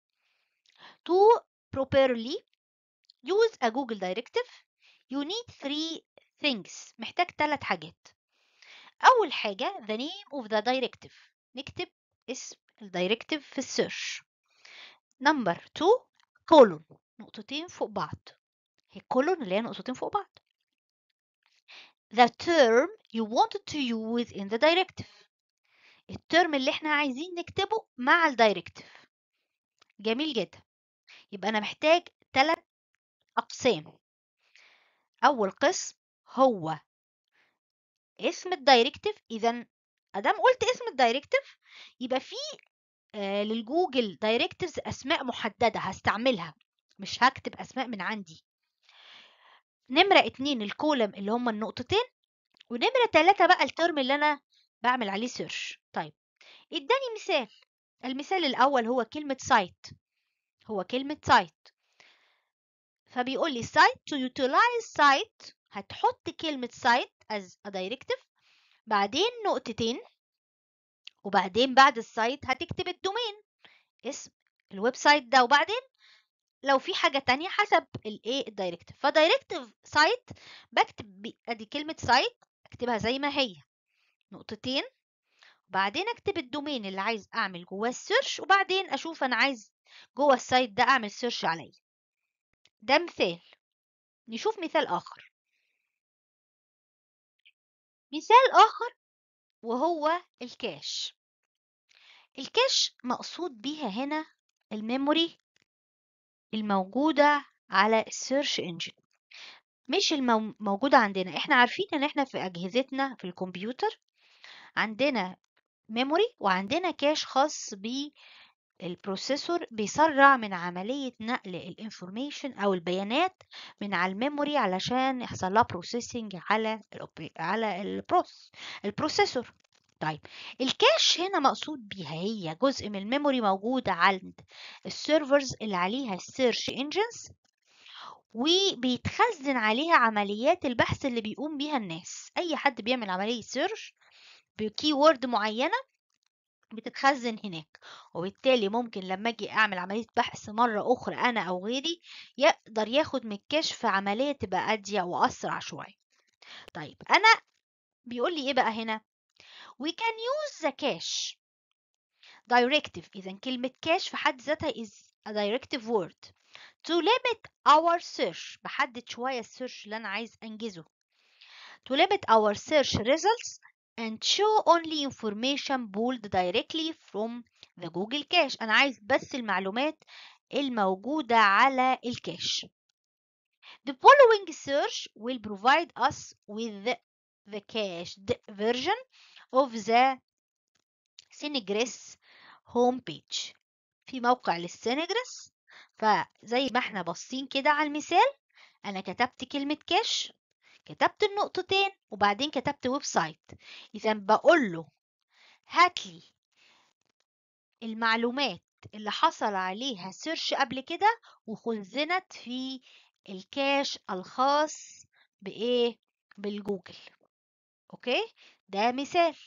to properly use a Google directive you need three things محتاج ثلاث حاجات أول حاجة the name of the directive نكتب اسم الدايركتيف في السيرش نمبر 2 كولون نقطتين فوق بعض هي كولون اللي هي نقطتين فوق بعض the term you wanted to use in the directive الترم اللي احنا عايزين نكتبه مع الدايركتيف جميل جدا يبقى انا محتاج ثلاث اقسام اول قسم هو اسم الدايركتيف اذا ادام قلت اسم الدايركتيف يبقى في آه للجوجل دايركتيفز اسماء محدده هستعملها مش هكتب اسماء من عندي نمرة اتنين الكولم اللي هما النقطتين ونمرة تلاتة بقى الترم اللي انا بعمل عليه سيرش طيب اداني مثال المثال الاول هو كلمة سايت هو كلمة سايت فبيقول لي site to utilize site هتحط كلمة site as a directive بعدين نقطتين وبعدين بعد السايت هتكتب الدومين اسم الويب سايت ده وبعدين لو في حاجة تانية حسب الايه الدايركتيف فدايركتيف سايت بكتب ادي كلمة سايت اكتبها زي ما هي نقطتين وبعدين اكتب الدومين اللي عايز اعمل جواه السيرش وبعدين اشوف انا عايز جوه السايت ده اعمل سيرش عليه ده مثال نشوف مثال اخر مثال اخر وهو الكاش الكاش مقصود بيها هنا الميموري الموجودة على السيرش انجن مش الموجودة عندنا احنا عارفين ان احنا في اجهزتنا في الكمبيوتر عندنا ميموري وعندنا كاش خاص بالبروسيسور بيسرع من عملية نقل الانفورميشن او البيانات من على الميموري علشان يحصل لها بروسيسنج على على البروس البروسيسور طيب الكاش هنا مقصود بيها هي جزء من الميموري موجودة عند السيرفرز اللي عليها السيرش انجنز وبيتخزن عليها عمليات البحث اللي بيقوم بيها الناس اي حد بيعمل عملية سيرش بكي وورد معينة بتتخزن هناك وبالتالي ممكن لما اجي اعمل عملية بحث مرة اخرى انا او غيري يقدر ياخد من الكاش في عملية تبقى اضيق واسرع شوية طيب انا بيقول لي ايه بقى هنا we can use the cache directive إذا كلمة cache في حد ذاتها is a directive word to limit our search بحدد شوية السيرش اللي أنا عايز أنجزه to limit our search results and show only information pulled directly from the Google cache أنا عايز بس المعلومات الموجودة على الكاش The following search will provide us with the cached version of the Synegress home page في موقع للسينجرس فزي ما احنا باصين كده على المثال انا كتبت كلمة كاش كتبت النقطتين وبعدين كتبت ويب سايت اذا بقول له هات لي المعلومات اللي حصل عليها سيرش قبل كده وخزنت في الكاش الخاص بايه بالجوجل اوكي ده مثال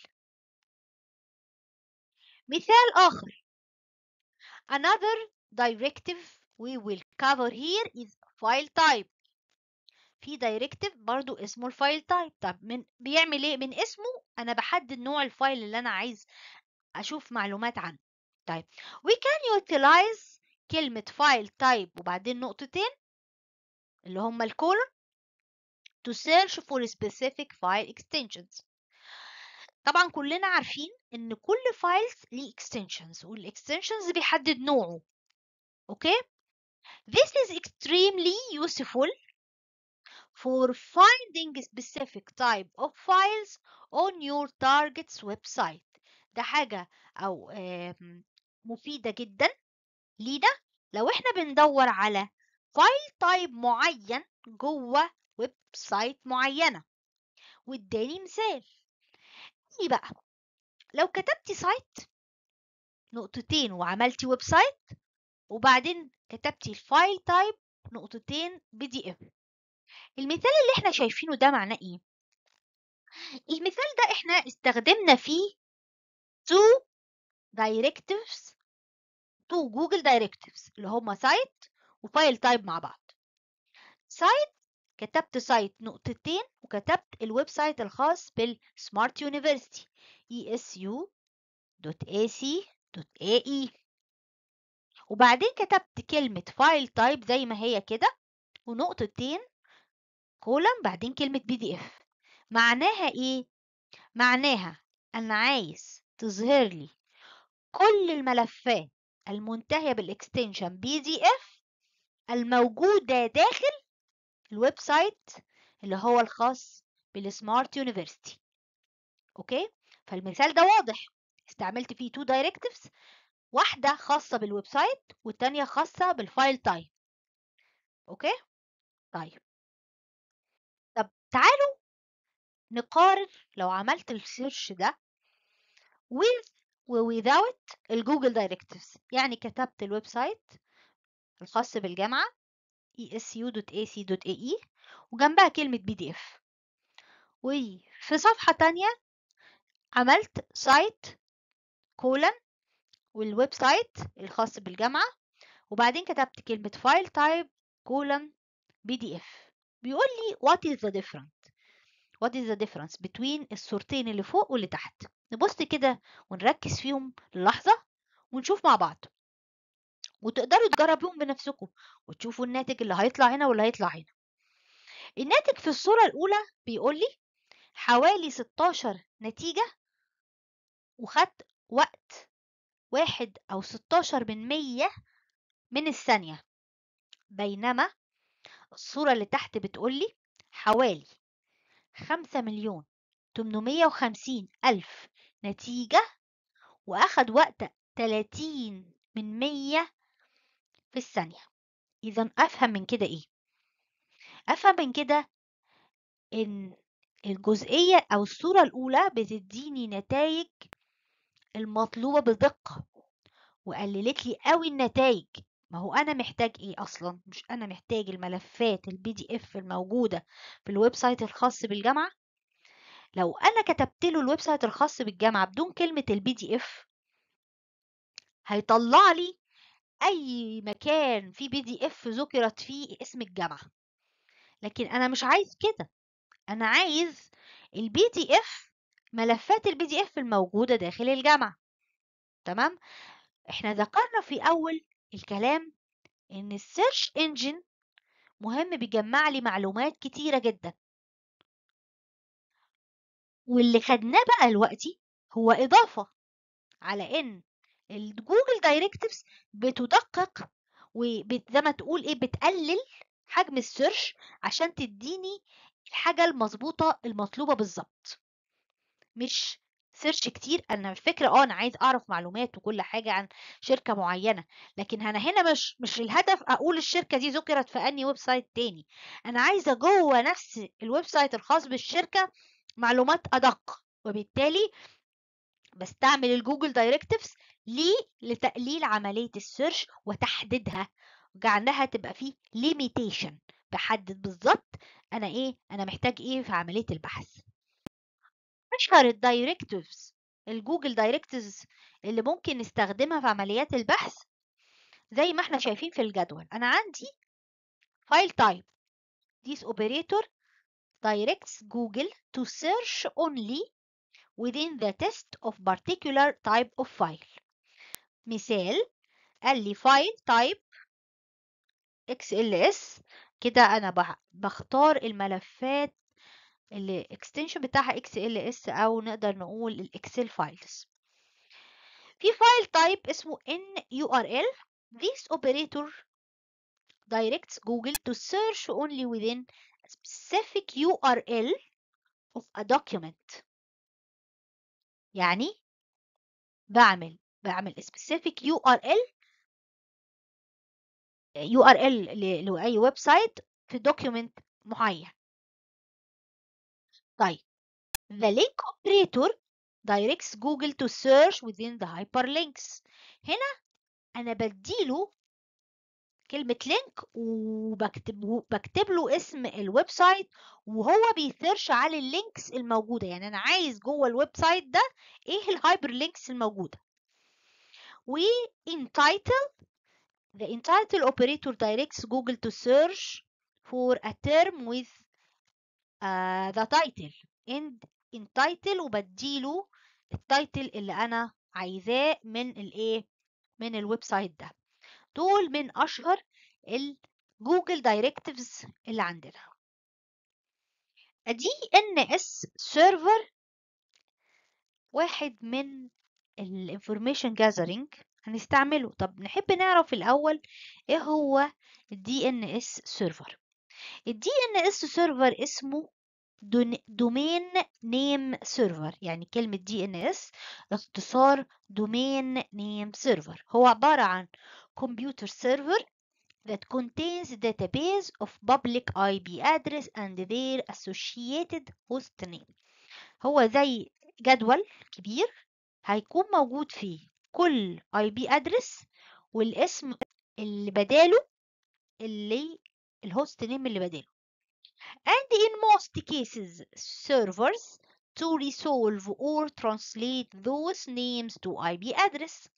مثال آخر another directive we will cover here is file type في directive برضو اسمه الفايل تايب طب من بيعمل ايه من اسمه انا بحدد نوع الفايل اللي انا عايز اشوف معلومات عنه طيب we can utilize كلمة فايل تايب وبعدين نقطتين اللي هما الكولون to search for specific file extensions طبعا كلنا عارفين ان كل فايلز ليه extensions والاكستنشنز بيحدد نوعه اوكي this is extremely useful for finding specific type of files on your target's website ده حاجة أو مفيدة جدا لينا لو احنا بندور على فايل تايب معين جوه ويب سايت معينة واداني مثال ايه بقى لو كتبتي سايت نقطتين وعملتي ويب سايت وبعدين كتبتي الفايل تايب نقطتين بي دي اف المثال اللي احنا شايفينه ده معناه ايه المثال ده احنا استخدمنا فيه تو directives تو جوجل directives اللي هما سايت وفايل تايب مع بعض سايت كتبت سايت نقطتين وكتبت الويب سايت الخاص بالسمارت يونيفرسيتي esu.ac.ae وبعدين كتبت كلمة فايل تايب زي ما هي كده ونقطتين كولم بعدين كلمة بي دي اف معناها ايه؟ معناها انا عايز تظهر لي كل الملفات المنتهية بالاكستنشن بي دي اف الموجودة داخل الويب سايت اللي هو الخاص بالسمارت يونيفرسيتي اوكي فالمثال ده واضح استعملت فيه تو دايركتيفز واحدة خاصة بالويب سايت والتانية خاصة بالفايل تايب اوكي طيب طب تعالوا نقارن لو عملت السيرش ده with و without الجوجل دايركتيفز يعني كتبت الويب سايت الخاص بالجامعة esu.ac.ae وجنبها كلمة بي دي اف وفي صفحة تانية عملت سايت كولن والويب سايت الخاص بالجامعة وبعدين كتبت كلمة فايل تايب كولن بي دي اف بيقول لي what is the difference what is the difference between الصورتين اللي فوق واللي تحت نبص كده ونركز فيهم للحظة ونشوف مع بعض وتقدروا تجربوهم بنفسكم وتشوفوا الناتج اللي هيطلع هنا واللي هيطلع هنا الناتج في الصورة الأولى بيقول لي حوالي 16 نتيجة وخدت وقت واحد أو 16 من مية من الثانية بينما الصورة اللي تحت بتقول لي حوالي خمسة مليون تمنمية وخمسين ألف نتيجة وأخد وقت تلاتين من مية في الثانية إذا أفهم من كده إيه؟ أفهم من كده إن الجزئية أو الصورة الأولى بتديني نتائج المطلوبة بدقة وقللت لي قوي النتائج ما هو أنا محتاج إيه أصلا؟ مش أنا محتاج الملفات البي دي إف الموجودة في الويب سايت الخاص بالجامعة؟ لو أنا كتبت له الويب سايت الخاص بالجامعة بدون كلمة البي دي إف هيطلع لي أي مكان فيه بي دي إف ذكرت فيه اسم الجامعة لكن أنا مش عايز كده أنا عايز البي دي إف ملفات البي دي إف الموجودة داخل الجامعة تمام احنا ذكرنا في أول الكلام إن السيرش انجن مهم بيجمع لي معلومات كتيرة جدا واللي خدناه بقى دلوقتي هو إضافة على إن الجوجل دايركتيفز بتدقق وزي ما تقول إيه بتقلل حجم السيرش عشان تديني الحاجة المظبوطة المطلوبة بالظبط مش سيرش كتير انا الفكره اه انا عايز اعرف معلومات وكل حاجه عن شركه معينه لكن انا هنا مش مش الهدف اقول الشركه دي ذكرت في اني ويب سايت تاني انا عايزه جوه نفس الويب سايت الخاص بالشركه معلومات ادق وبالتالي بستعمل الجوجل دايركتيفز ليه لتقليل عمليه السيرش وتحديدها وجعلها تبقى فيه ليميتيشن بحدد بالظبط انا ايه انا محتاج ايه في عمليه البحث اشهر الدايركتيفز الجوجل دايركتيفز اللي ممكن نستخدمها في عمليات البحث زي ما احنا شايفين في الجدول انا عندي فايل تايب this operator directs Google to search only within the test of particular type of file مثال قال لي فايل تايب XLS كده انا بختار الملفات اللي الاكستنشن بتاعها XLS او نقدر نقول الاكسل فايلز في فايل تايب اسمه NURL this operator directs Google to search only within a specific URL of a document يعني بعمل بعمل specific URL URL لأي ويب سايت في document معين طيب the link operator directs Google to search within the hyperlinks هنا أنا بديله كلمة لينك وبكتب بكتب له اسم الويب سايت وهو بيسيرش على اللينكس الموجودة يعني أنا عايز جوه الويب سايت ده إيه الهايبر لينكس الموجودة و entitle the entitle operator directs Google to search for a term with uh, the title and entitle وبديله التايتل اللي أنا عايزاه من الإيه من الويب سايت ده دول من أشهر الجوجل دايركتيفز اللي عندنا دي ان اس سيرفر واحد من الانفورميشن جاذرينج هنستعمله طب نحب نعرف الاول ايه هو الدي ان اس سيرفر الدي ان اس سيرفر اسمه دومين نيم سيرفر يعني كلمة دي ان اس اختصار دومين نيم سيرفر هو عبارة عن computer server that contains database of public IP address and their associated host name هو زي جدول كبير هيكون موجود فيه كل IP address والاسم اللي بداله اللي الهوست نيم اللي بداله and in most cases servers to resolve or translate those names to IP address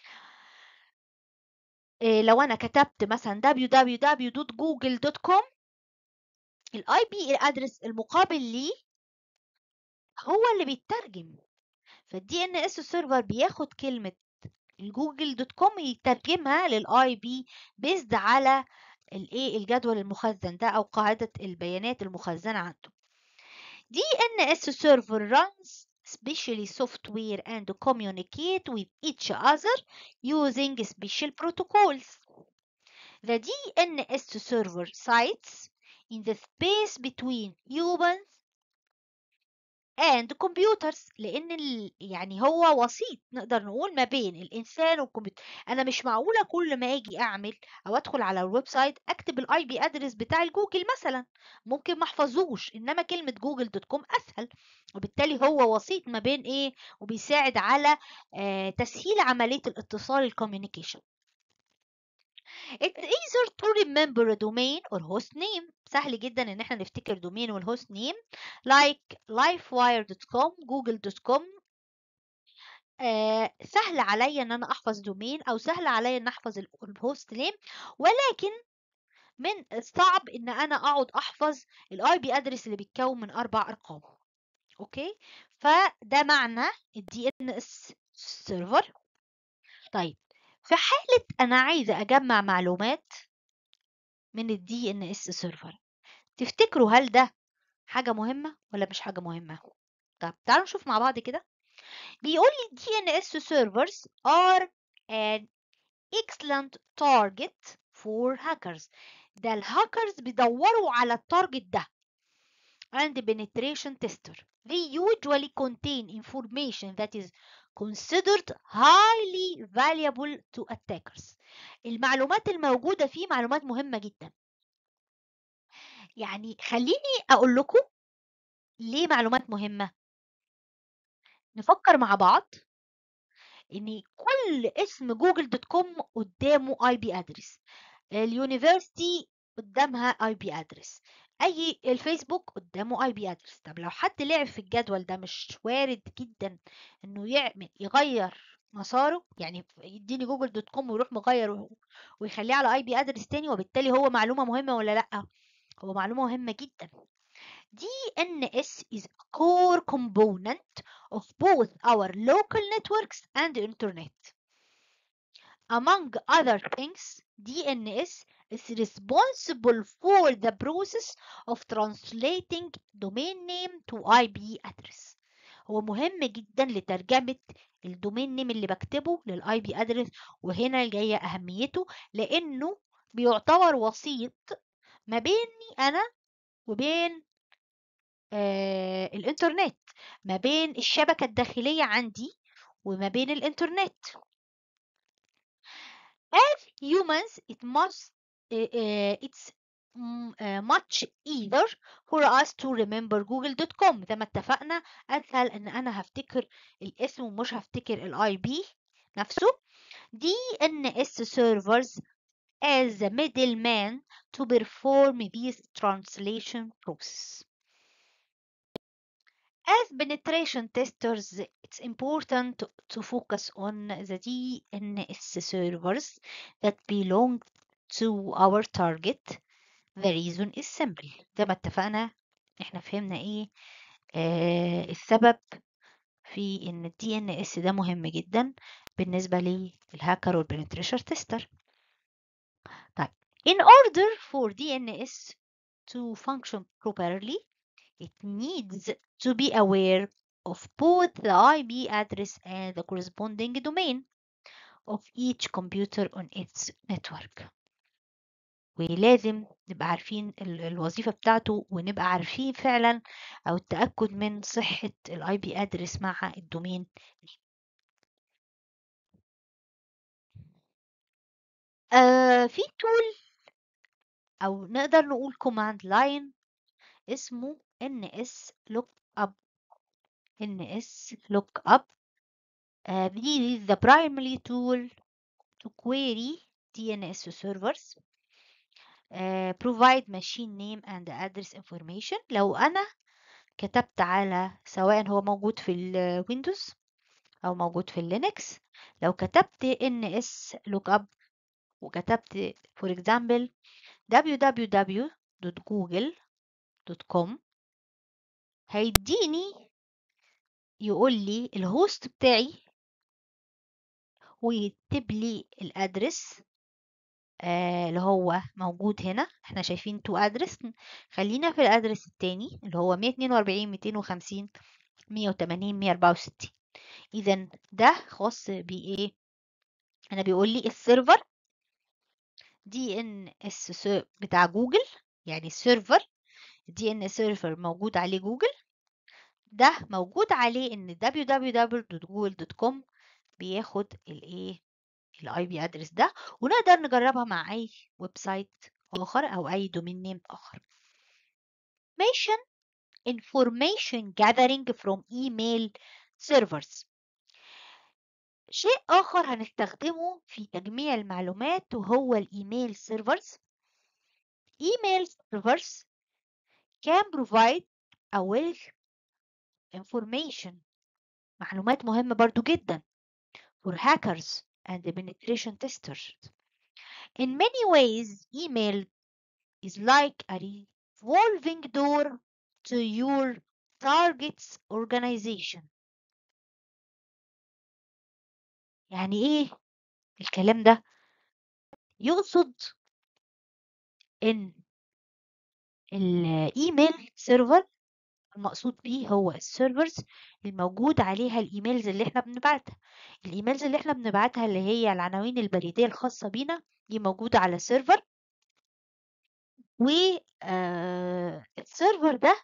إيه لو انا كتبت مثلا www.google.com الاي بي ادرس المقابل ليه هو اللي بيترجم فالدي ان اس سيرفر بياخد كلمه الجوجل دوت كوم يترجمها للاي بي بيزد على الايه الجدول المخزن ده او قاعده البيانات المخزنه عنده DNS server runs specially software and communicate with each other using special protocols. The DNS server sites in the space between humans and computers لان ال... يعني هو وسيط نقدر نقول ما بين الانسان والكمبيوتر انا مش معقوله كل ما اجي اعمل او ادخل على الويب سايت اكتب الاي بي ادرس بتاع الجوجل مثلا ممكن ما احفظوش انما كلمه جوجل دوت كوم اسهل وبالتالي هو وسيط ما بين ايه وبيساعد على آه تسهيل عمليه الاتصال الكوميونيكيشن It's easier to remember a domain or host name سهل جدا ان احنا نفتكر دومين والهوست نيم like livewire.com google.com آه سهل عليا ان انا احفظ دومين او سهل عليا ان احفظ الهوست نيم ولكن من الصعب ان انا اقعد احفظ الاي بي ادرس اللي بيتكون من اربع ارقام اوكي فده معنى الدي ان اس سيرفر طيب في حالة أنا عايزة أجمع معلومات من الدي ان اس سيرفر تفتكروا هل ده حاجة مهمة ولا مش حاجة مهمة؟ طب تعالوا نشوف مع بعض كده بيقول لي DNS servers are an excellent target for hackers ده الهاكرز بيدوروا على التارجت ده and penetration tester they usually contain information that is considered highly valuable to attackers المعلومات الموجودة فيه معلومات مهمة جدا يعني خليني أقول لكم ليه معلومات مهمة نفكر مع بعض ان كل اسم جوجل دوت كوم قدامه اي بي ادرس اليونيفرسيتي قدامها اي بي ادرس اي الفيسبوك قدامه اي بي ادرس طب لو حد لعب في الجدول ده مش وارد جدا انه يعمل يغير مساره يعني يديني جوجل دوت كوم ويروح مغير ويخليه على اي بي ادرس تاني وبالتالي هو معلومه مهمه ولا لا هو معلومه مهمه جدا DNS is a core component of both our local networks and the internet. Among other things, DNS is responsible for the process of translating domain name to IP address. هو مهم جدا لترجمة الدومين نيم اللي بكتبه للاي بي ادرس وهنا جاية اهميته لانه بيعتبر وسيط ما بيني انا وبين آه الانترنت ما بين الشبكة الداخلية عندي وما بين الانترنت as humans it must uh, uh, it's mm, uh, much easier for us to remember google.com زي ما اتفقنا اسهل ان انا هفتكر الاسم ومش هفتكر الاي بي نفسه DNS servers as the middleman to perform this translation process As penetration testers, it's important to, to focus on the DNS servers that belong to our target. The reason is simple. زي ما اتفقنا احنا فهمنا ايه آه السبب في ان ال DNS ده مهم جدا بالنسبة للهاكر والبنتريشر تيستر. طيب in order for DNS to function properly it needs to be aware of both the IP address and the corresponding domain of each computer on its network. ولازم نبقى عارفين الوظيفة بتاعته ونبقى عارفين فعلا أو التأكد من صحة الاي بي ادرس مع الدومين آه في تول أو نقدر نقول command line اسمه ns lookup ns lookup uh, this is the primary tool to query DNS servers uh, provide machine name and address information لو أنا كتبت على سواء هو موجود في الويندوز او موجود في اللينكس لو كتبت ns lookup وكتبت for example www.google.com هيديني يقول لي الهوست بتاعي ويكتب لي الادرس آه اللي هو موجود هنا احنا شايفين تو ادرس خلينا في الادرس التاني اللي هو 142 250 180 164 اذا ده خاص بايه انا بيقول لي السيرفر دي ان اس بتاع جوجل يعني السيرفر دي ان سيرفر موجود عليه جوجل ده موجود عليه ان www.google.com بياخد الايه الاي بي ادرس ده ونقدر نجربها مع اي ويب سايت اخر او اي دومين نيم اخر information information gathering from email servers شيء آخر هنستخدمه في تجميع المعلومات وهو الإيميل سيرفرز إيميل سيرفرز can provide a wealth information معلومات مهمة برضو جدا for hackers and penetration testers. In many ways, email is like a revolving door to your target's organization. يعني ايه الكلام ده يقصد ان الايميل سيرفر المقصود بيه هو السيرفرز الموجود عليها الايميلز اللي احنا بنبعتها الايميلز اللي احنا بنبعتها اللي هي العناوين البريديه الخاصه بينا دي موجوده على السيرفر و السيرفر ده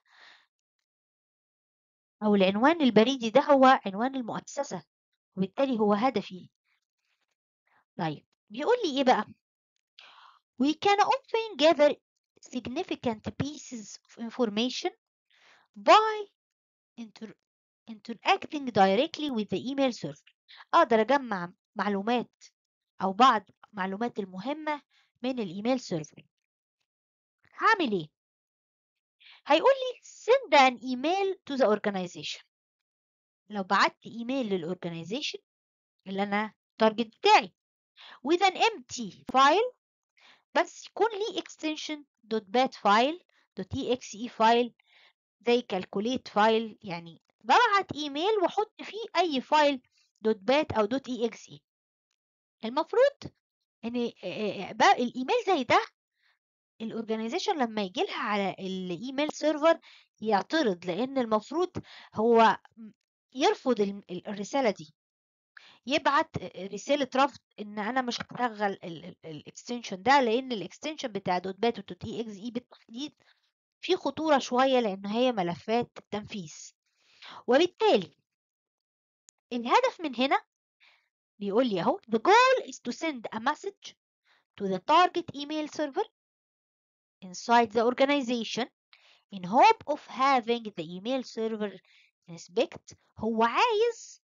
او العنوان البريدي ده هو عنوان المؤسسه وبالتالي هو هدفي طيب بيقول لي ايه بقى we can often gather significant pieces of information by inter interacting directly with the email server اقدر اجمع معلومات او بعض معلومات المهمة من الايميل سيرفر هعمل ايه هيقول لي send an email to the organization لو بعت ايميل للاورجنايزيشن اللي انا التارجت بتاعي with an empty file بس يكون ليه extension .bat file .exe file زي calculate file يعني ببعت ايميل واحط فيه اي فايل .bat او .exe المفروض ان بقى الايميل زي ده الاورجنايزيشن لما يجي لها على الايميل سيرفر يعترض لان المفروض هو يرفض الرساله دي يبعت رساله رفض ان انا مش هشغل الاكستنشن ده لان الاكستنشن بتاع دوت بات ودوت اي اكس اي بالتحديد في خطوره شويه لان هي ملفات تنفيذ وبالتالي الهدف من هنا بيقول لي اهو the goal is to send a message to the target email server inside the organization in hope of having the email server inspect هو عايز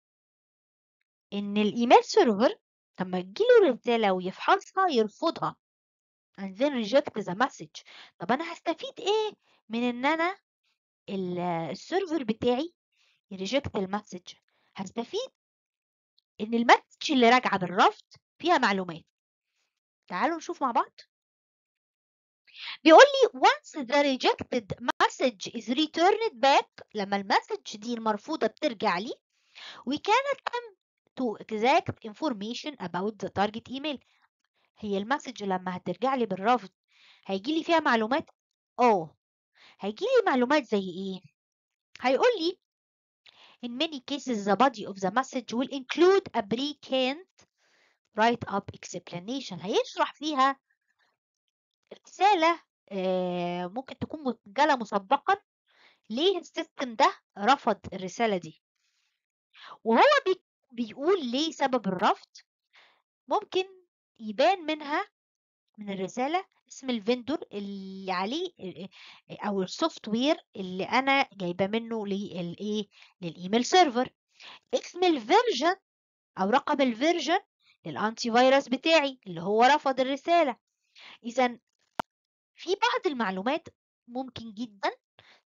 ان الايميل سيرفر لما تجيله رسالة ويفحصها يرفضها and then reject the message طب انا هستفيد ايه من ان انا السيرفر بتاعي يريجكت المسج هستفيد ان المسج اللي راجعه بالرفض فيها معلومات تعالوا نشوف مع بعض بيقول لي once the rejected message is returned back لما المسج دي المرفوضة بترجع لي we can attempt to exact information about the target email هي المسج لما هترجع لي بالرفض هيجي لي فيها معلومات اه هيجي لي معلومات زي ايه هيقول لي in many cases the body of the message will include a pre-canned write up explanation هيشرح فيها رسالة آه ممكن تكون مسجلة مسبقا ليه السيستم ده رفض الرسالة دي وهو بي بيقول ليه سبب الرفض ممكن يبان منها من الرسالة اسم الفندور اللي عليه او السوفت وير اللي انا جايبه منه للايه للايميل سيرفر اسم الفيرجن او رقم الفيرجن للانتي فيروس بتاعي اللي هو رفض الرساله اذا في بعض المعلومات ممكن جدا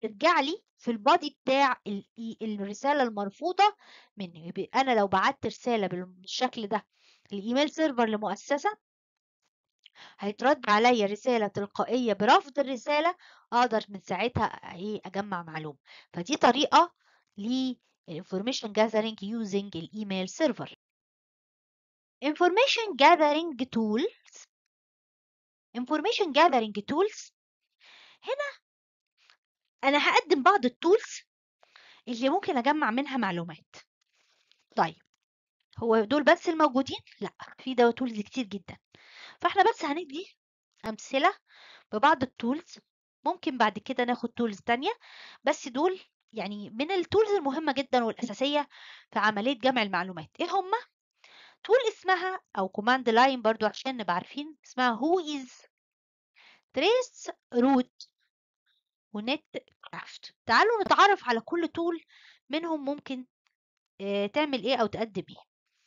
ترجع لي في البادي بتاع الرسالة المرفوضة مني أنا لو بعت رسالة بالشكل ده الإيميل سيرفر لمؤسسة هيترد عليا رسالة تلقائية برفض الرسالة أقدر من ساعتها إيه أجمع معلومة فدي طريقة للinformation gathering using الإيميل سيرفر information gathering tools information gathering tools هنا أنا هقدم بعض التولز اللي ممكن أجمع منها معلومات طيب هو دول بس الموجودين؟ لا في دوا تولز كتير جدا فاحنا بس هندي أمثلة ببعض التولز ممكن بعد كده ناخد تولز تانية بس دول يعني من التولز المهمة جدا والأساسية في عملية جمع المعلومات ايه هما؟ تول اسمها أو كوماند لاين برضو عشان نبقى عارفين اسمها who is trace root ونت كرافت تعالوا نتعرف على كل تول منهم ممكن اه تعمل ايه او تقدم ايه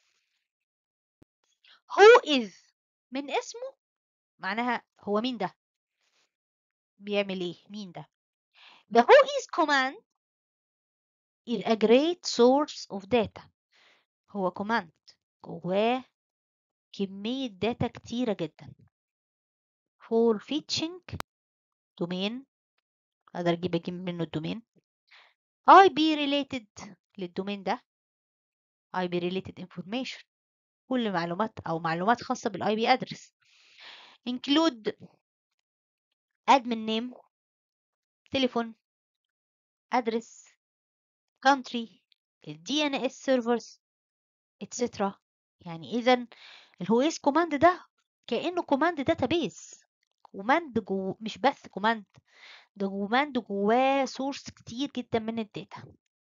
who is من اسمه معناها هو مين ده بيعمل ايه مين ده the who is command is a great source of data هو command جواه كمية داتا كتيرة جدا for fetching domain اقدر اجيب اجيب منه الدومين IP related للدومين ده IP related information كل معلومات او معلومات خاصة بالاي بي ادرس include admin name تليفون address country ال DNS servers etc يعني اذا الهويس كوماند ده كانه كوماند داتابيز كوماند جو مش بس كوماند ده كوماند جواه سورس كتير جدا من الداتا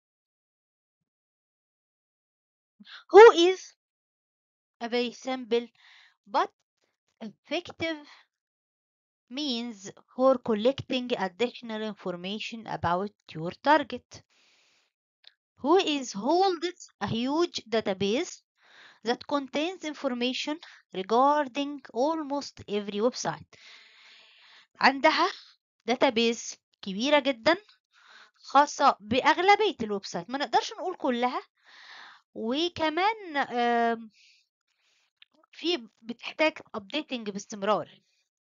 who is a very simple but effective means for collecting additional information about your target who is holds a huge database that contains information regarding almost every website عندها database كبيرة جدا خاصة بأغلبية الويب سايت ما نقدرش نقول كلها وكمان في بتحتاج updating باستمرار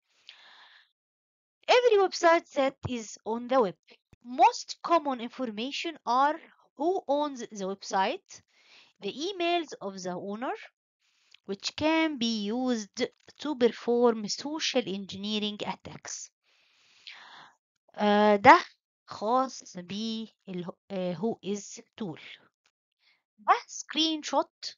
every website that is on the web most common information are who owns the website the emails of the owner which can be used to perform social engineering attacks uh, ده خاص ب who is tool ده سكرين شوت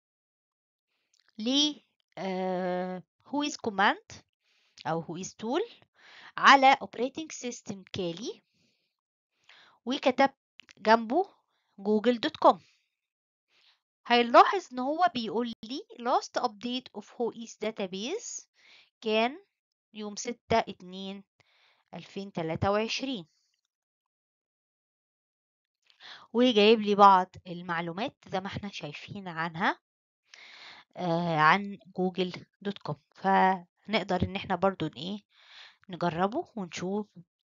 ل who is command أو who is tool على operating system كالي وكتبت جنبه جوجل دوت كوم هنلاحظ ان هو بيقول لي last update of who is database كان يوم 6 2 2023 وجايب لي بعض المعلومات زي ما احنا شايفين عنها آه عن جوجل دوت كوم فنقدر ان احنا برضو ايه نجربه ونشوف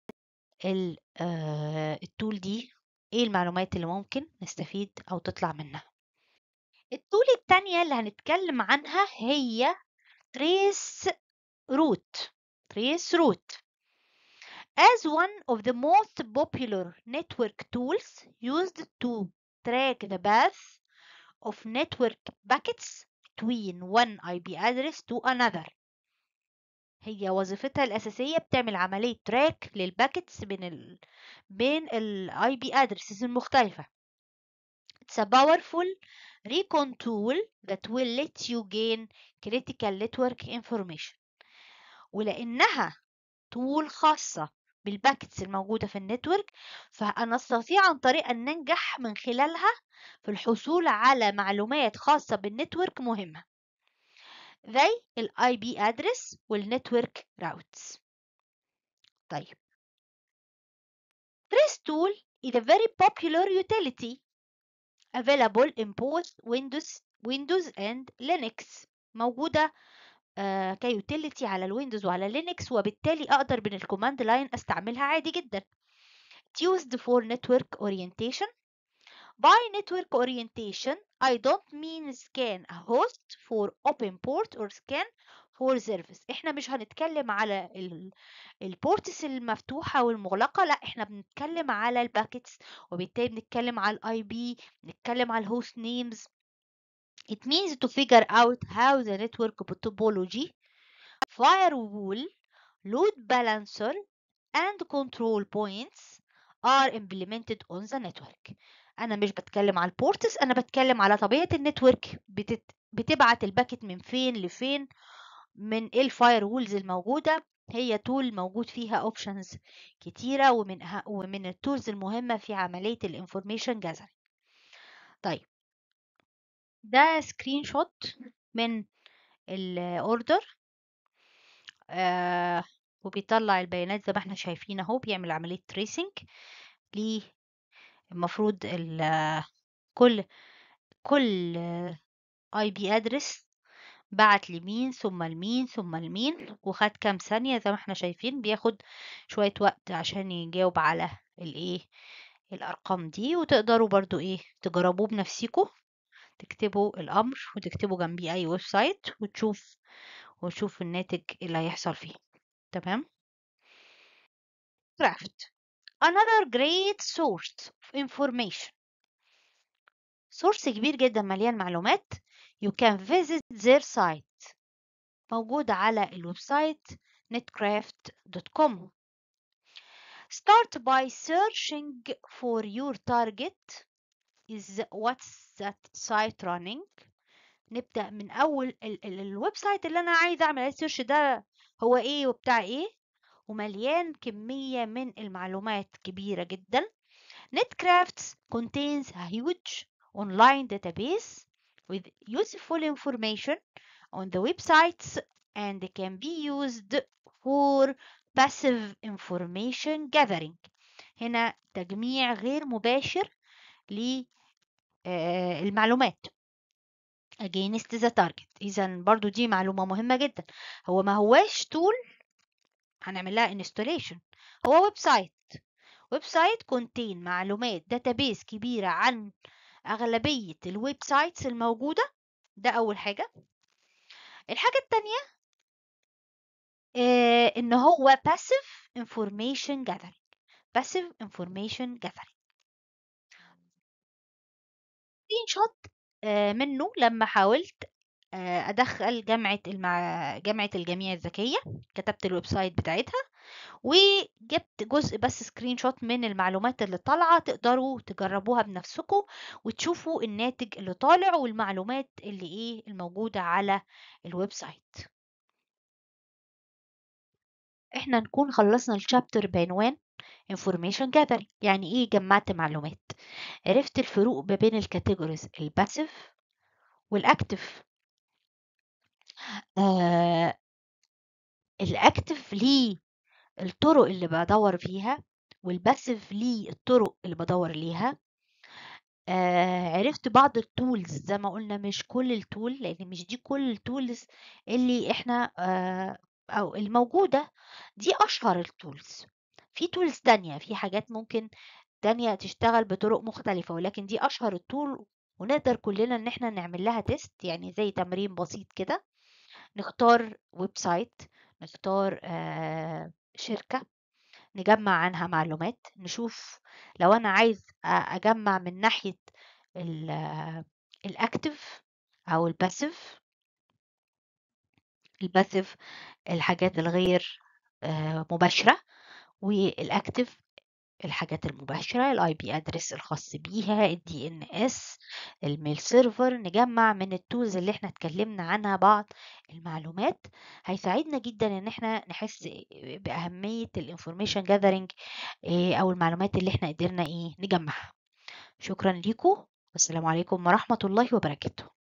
آه التول دي ايه المعلومات اللي ممكن نستفيد او تطلع منها التول التانية اللي هنتكلم عنها هي تريس روت تريس روت as one of the most popular network tools used to track the path of network packets between one IP address to another هي وظيفتها الأساسية بتعمل عملية تراك للباكتس بين ال بين ال IP addresses المختلفة It's a powerful recon tool that will let you gain critical network information ولأنها تول خاصة بالباكتس الموجودة في النتورك فأنا أستطيع عن طريق أن ننجح من خلالها في الحصول على معلومات خاصة بالنتورك مهمة زي ال IP address والنتورك routes طيب Trace tool is a very popular utility available in both Windows Windows and Linux موجودة آه كيوتيليتي على الويندوز وعلى لينكس وبالتالي اقدر من الكوماند لاين استعملها عادي جدا It's used for network orientation. By network orientation, I don't mean scan a host for open port or scan for service. احنا مش هنتكلم على ال- البورتس المفتوحة والمغلقة لا احنا بنتكلم على الباكيتس وبالتالي بنتكلم على الاي بي بنتكلم على الهوست نيمز It means to figure out how the network topology, firewall, load balancer, and control points are implemented on the network. أنا مش بتكلم على البورتس أنا بتكلم على طبيعة النتورك بتت... بتبعت الباكت من فين لفين من ايه الفاير وولز الموجودة هي تول موجود فيها اوبشنز كتيرة ومن أه... ومن التولز المهمة في عملية الانفورميشن جاذرينج طيب ده سكرين شوت من الاوردر آه وبيطلع البيانات زي ما احنا شايفين اهو بيعمل عملية تريسنج ليه المفروض ال- كل كل اي بي ادرس بعت لمين ثم لمين ثم لمين وخد كام ثانية زي ما احنا شايفين بياخد شوية وقت عشان يجاوب على الايه الارقام دي وتقدروا برضو ايه تجربوه بنفسكم تكتبوا الامر وتكتبوا جنبيه اي ويب سايت وتشوف وتشوف الناتج اللي هيحصل فيه تمام craft another great source of information source كبير جدا مليان معلومات you can visit their site موجود على الويب سايت netcraft.com start by searching for your target is what's that site running نبدأ من أول ال- ال- الويب سايت اللي أنا عايزة أعمل عليه سيرش ده هو إيه وبتاع إيه ومليان كمية من المعلومات كبيرة جدا NetCrafts contains a huge online database with useful information on the websites and can be used for passive information gathering هنا تجميع غير مباشر للمعلومات against the target إذا برضو دي معلومة مهمة جدا هو ما هواش tool هنعمل لها installation هو ويب سايت ويب سايت contain معلومات داتابيس كبيرة عن أغلبية الويب سايتس الموجودة ده أول حاجة الحاجة التانية آه إن هو passive information gathering passive information gathering سكرين شوت آه منه لما حاولت آه أدخل جامعة المع... جامعة الجامعة الذكية كتبت الويب سايت بتاعتها وجبت جزء بس سكرين شوت من المعلومات اللي طالعة تقدروا تجربوها بنفسكم وتشوفوا الناتج اللي طالع والمعلومات اللي ايه الموجودة على الويب سايت احنا نكون خلصنا الشابتر بعنوان information gathering يعني ايه جمعت معلومات عرفت الفروق ما بين الكاتيجوريز الباسيف والاكتف آه الاكتف ليه الطرق اللي بدور فيها والباسيف ليه الطرق اللي بدور ليها آه عرفت بعض التولز زي ما قلنا مش كل التول لان مش دي كل التولز اللي احنا آه او الموجودة دي اشهر التولز في تولز تانية في حاجات ممكن تانية تشتغل بطرق مختلفة ولكن دي اشهر التول ونقدر كلنا ان احنا نعمل لها تيست يعني زي تمرين بسيط كده نختار ويب سايت نختار آه شركة نجمع عنها معلومات نشوف لو انا عايز اجمع من ناحية الاكتف او الباسيف الباسيف الحاجات الغير مباشرة والاكتف الحاجات المباشرة الاي بي ادرس الخاص بيها الدي ان اس الميل سيرفر نجمع من التولز اللي احنا اتكلمنا عنها بعض المعلومات هيساعدنا جدا ان احنا نحس باهمية الانفورميشن جاذرينج او المعلومات اللي احنا قدرنا ايه نجمعها شكرا لكم والسلام عليكم ورحمة الله وبركاته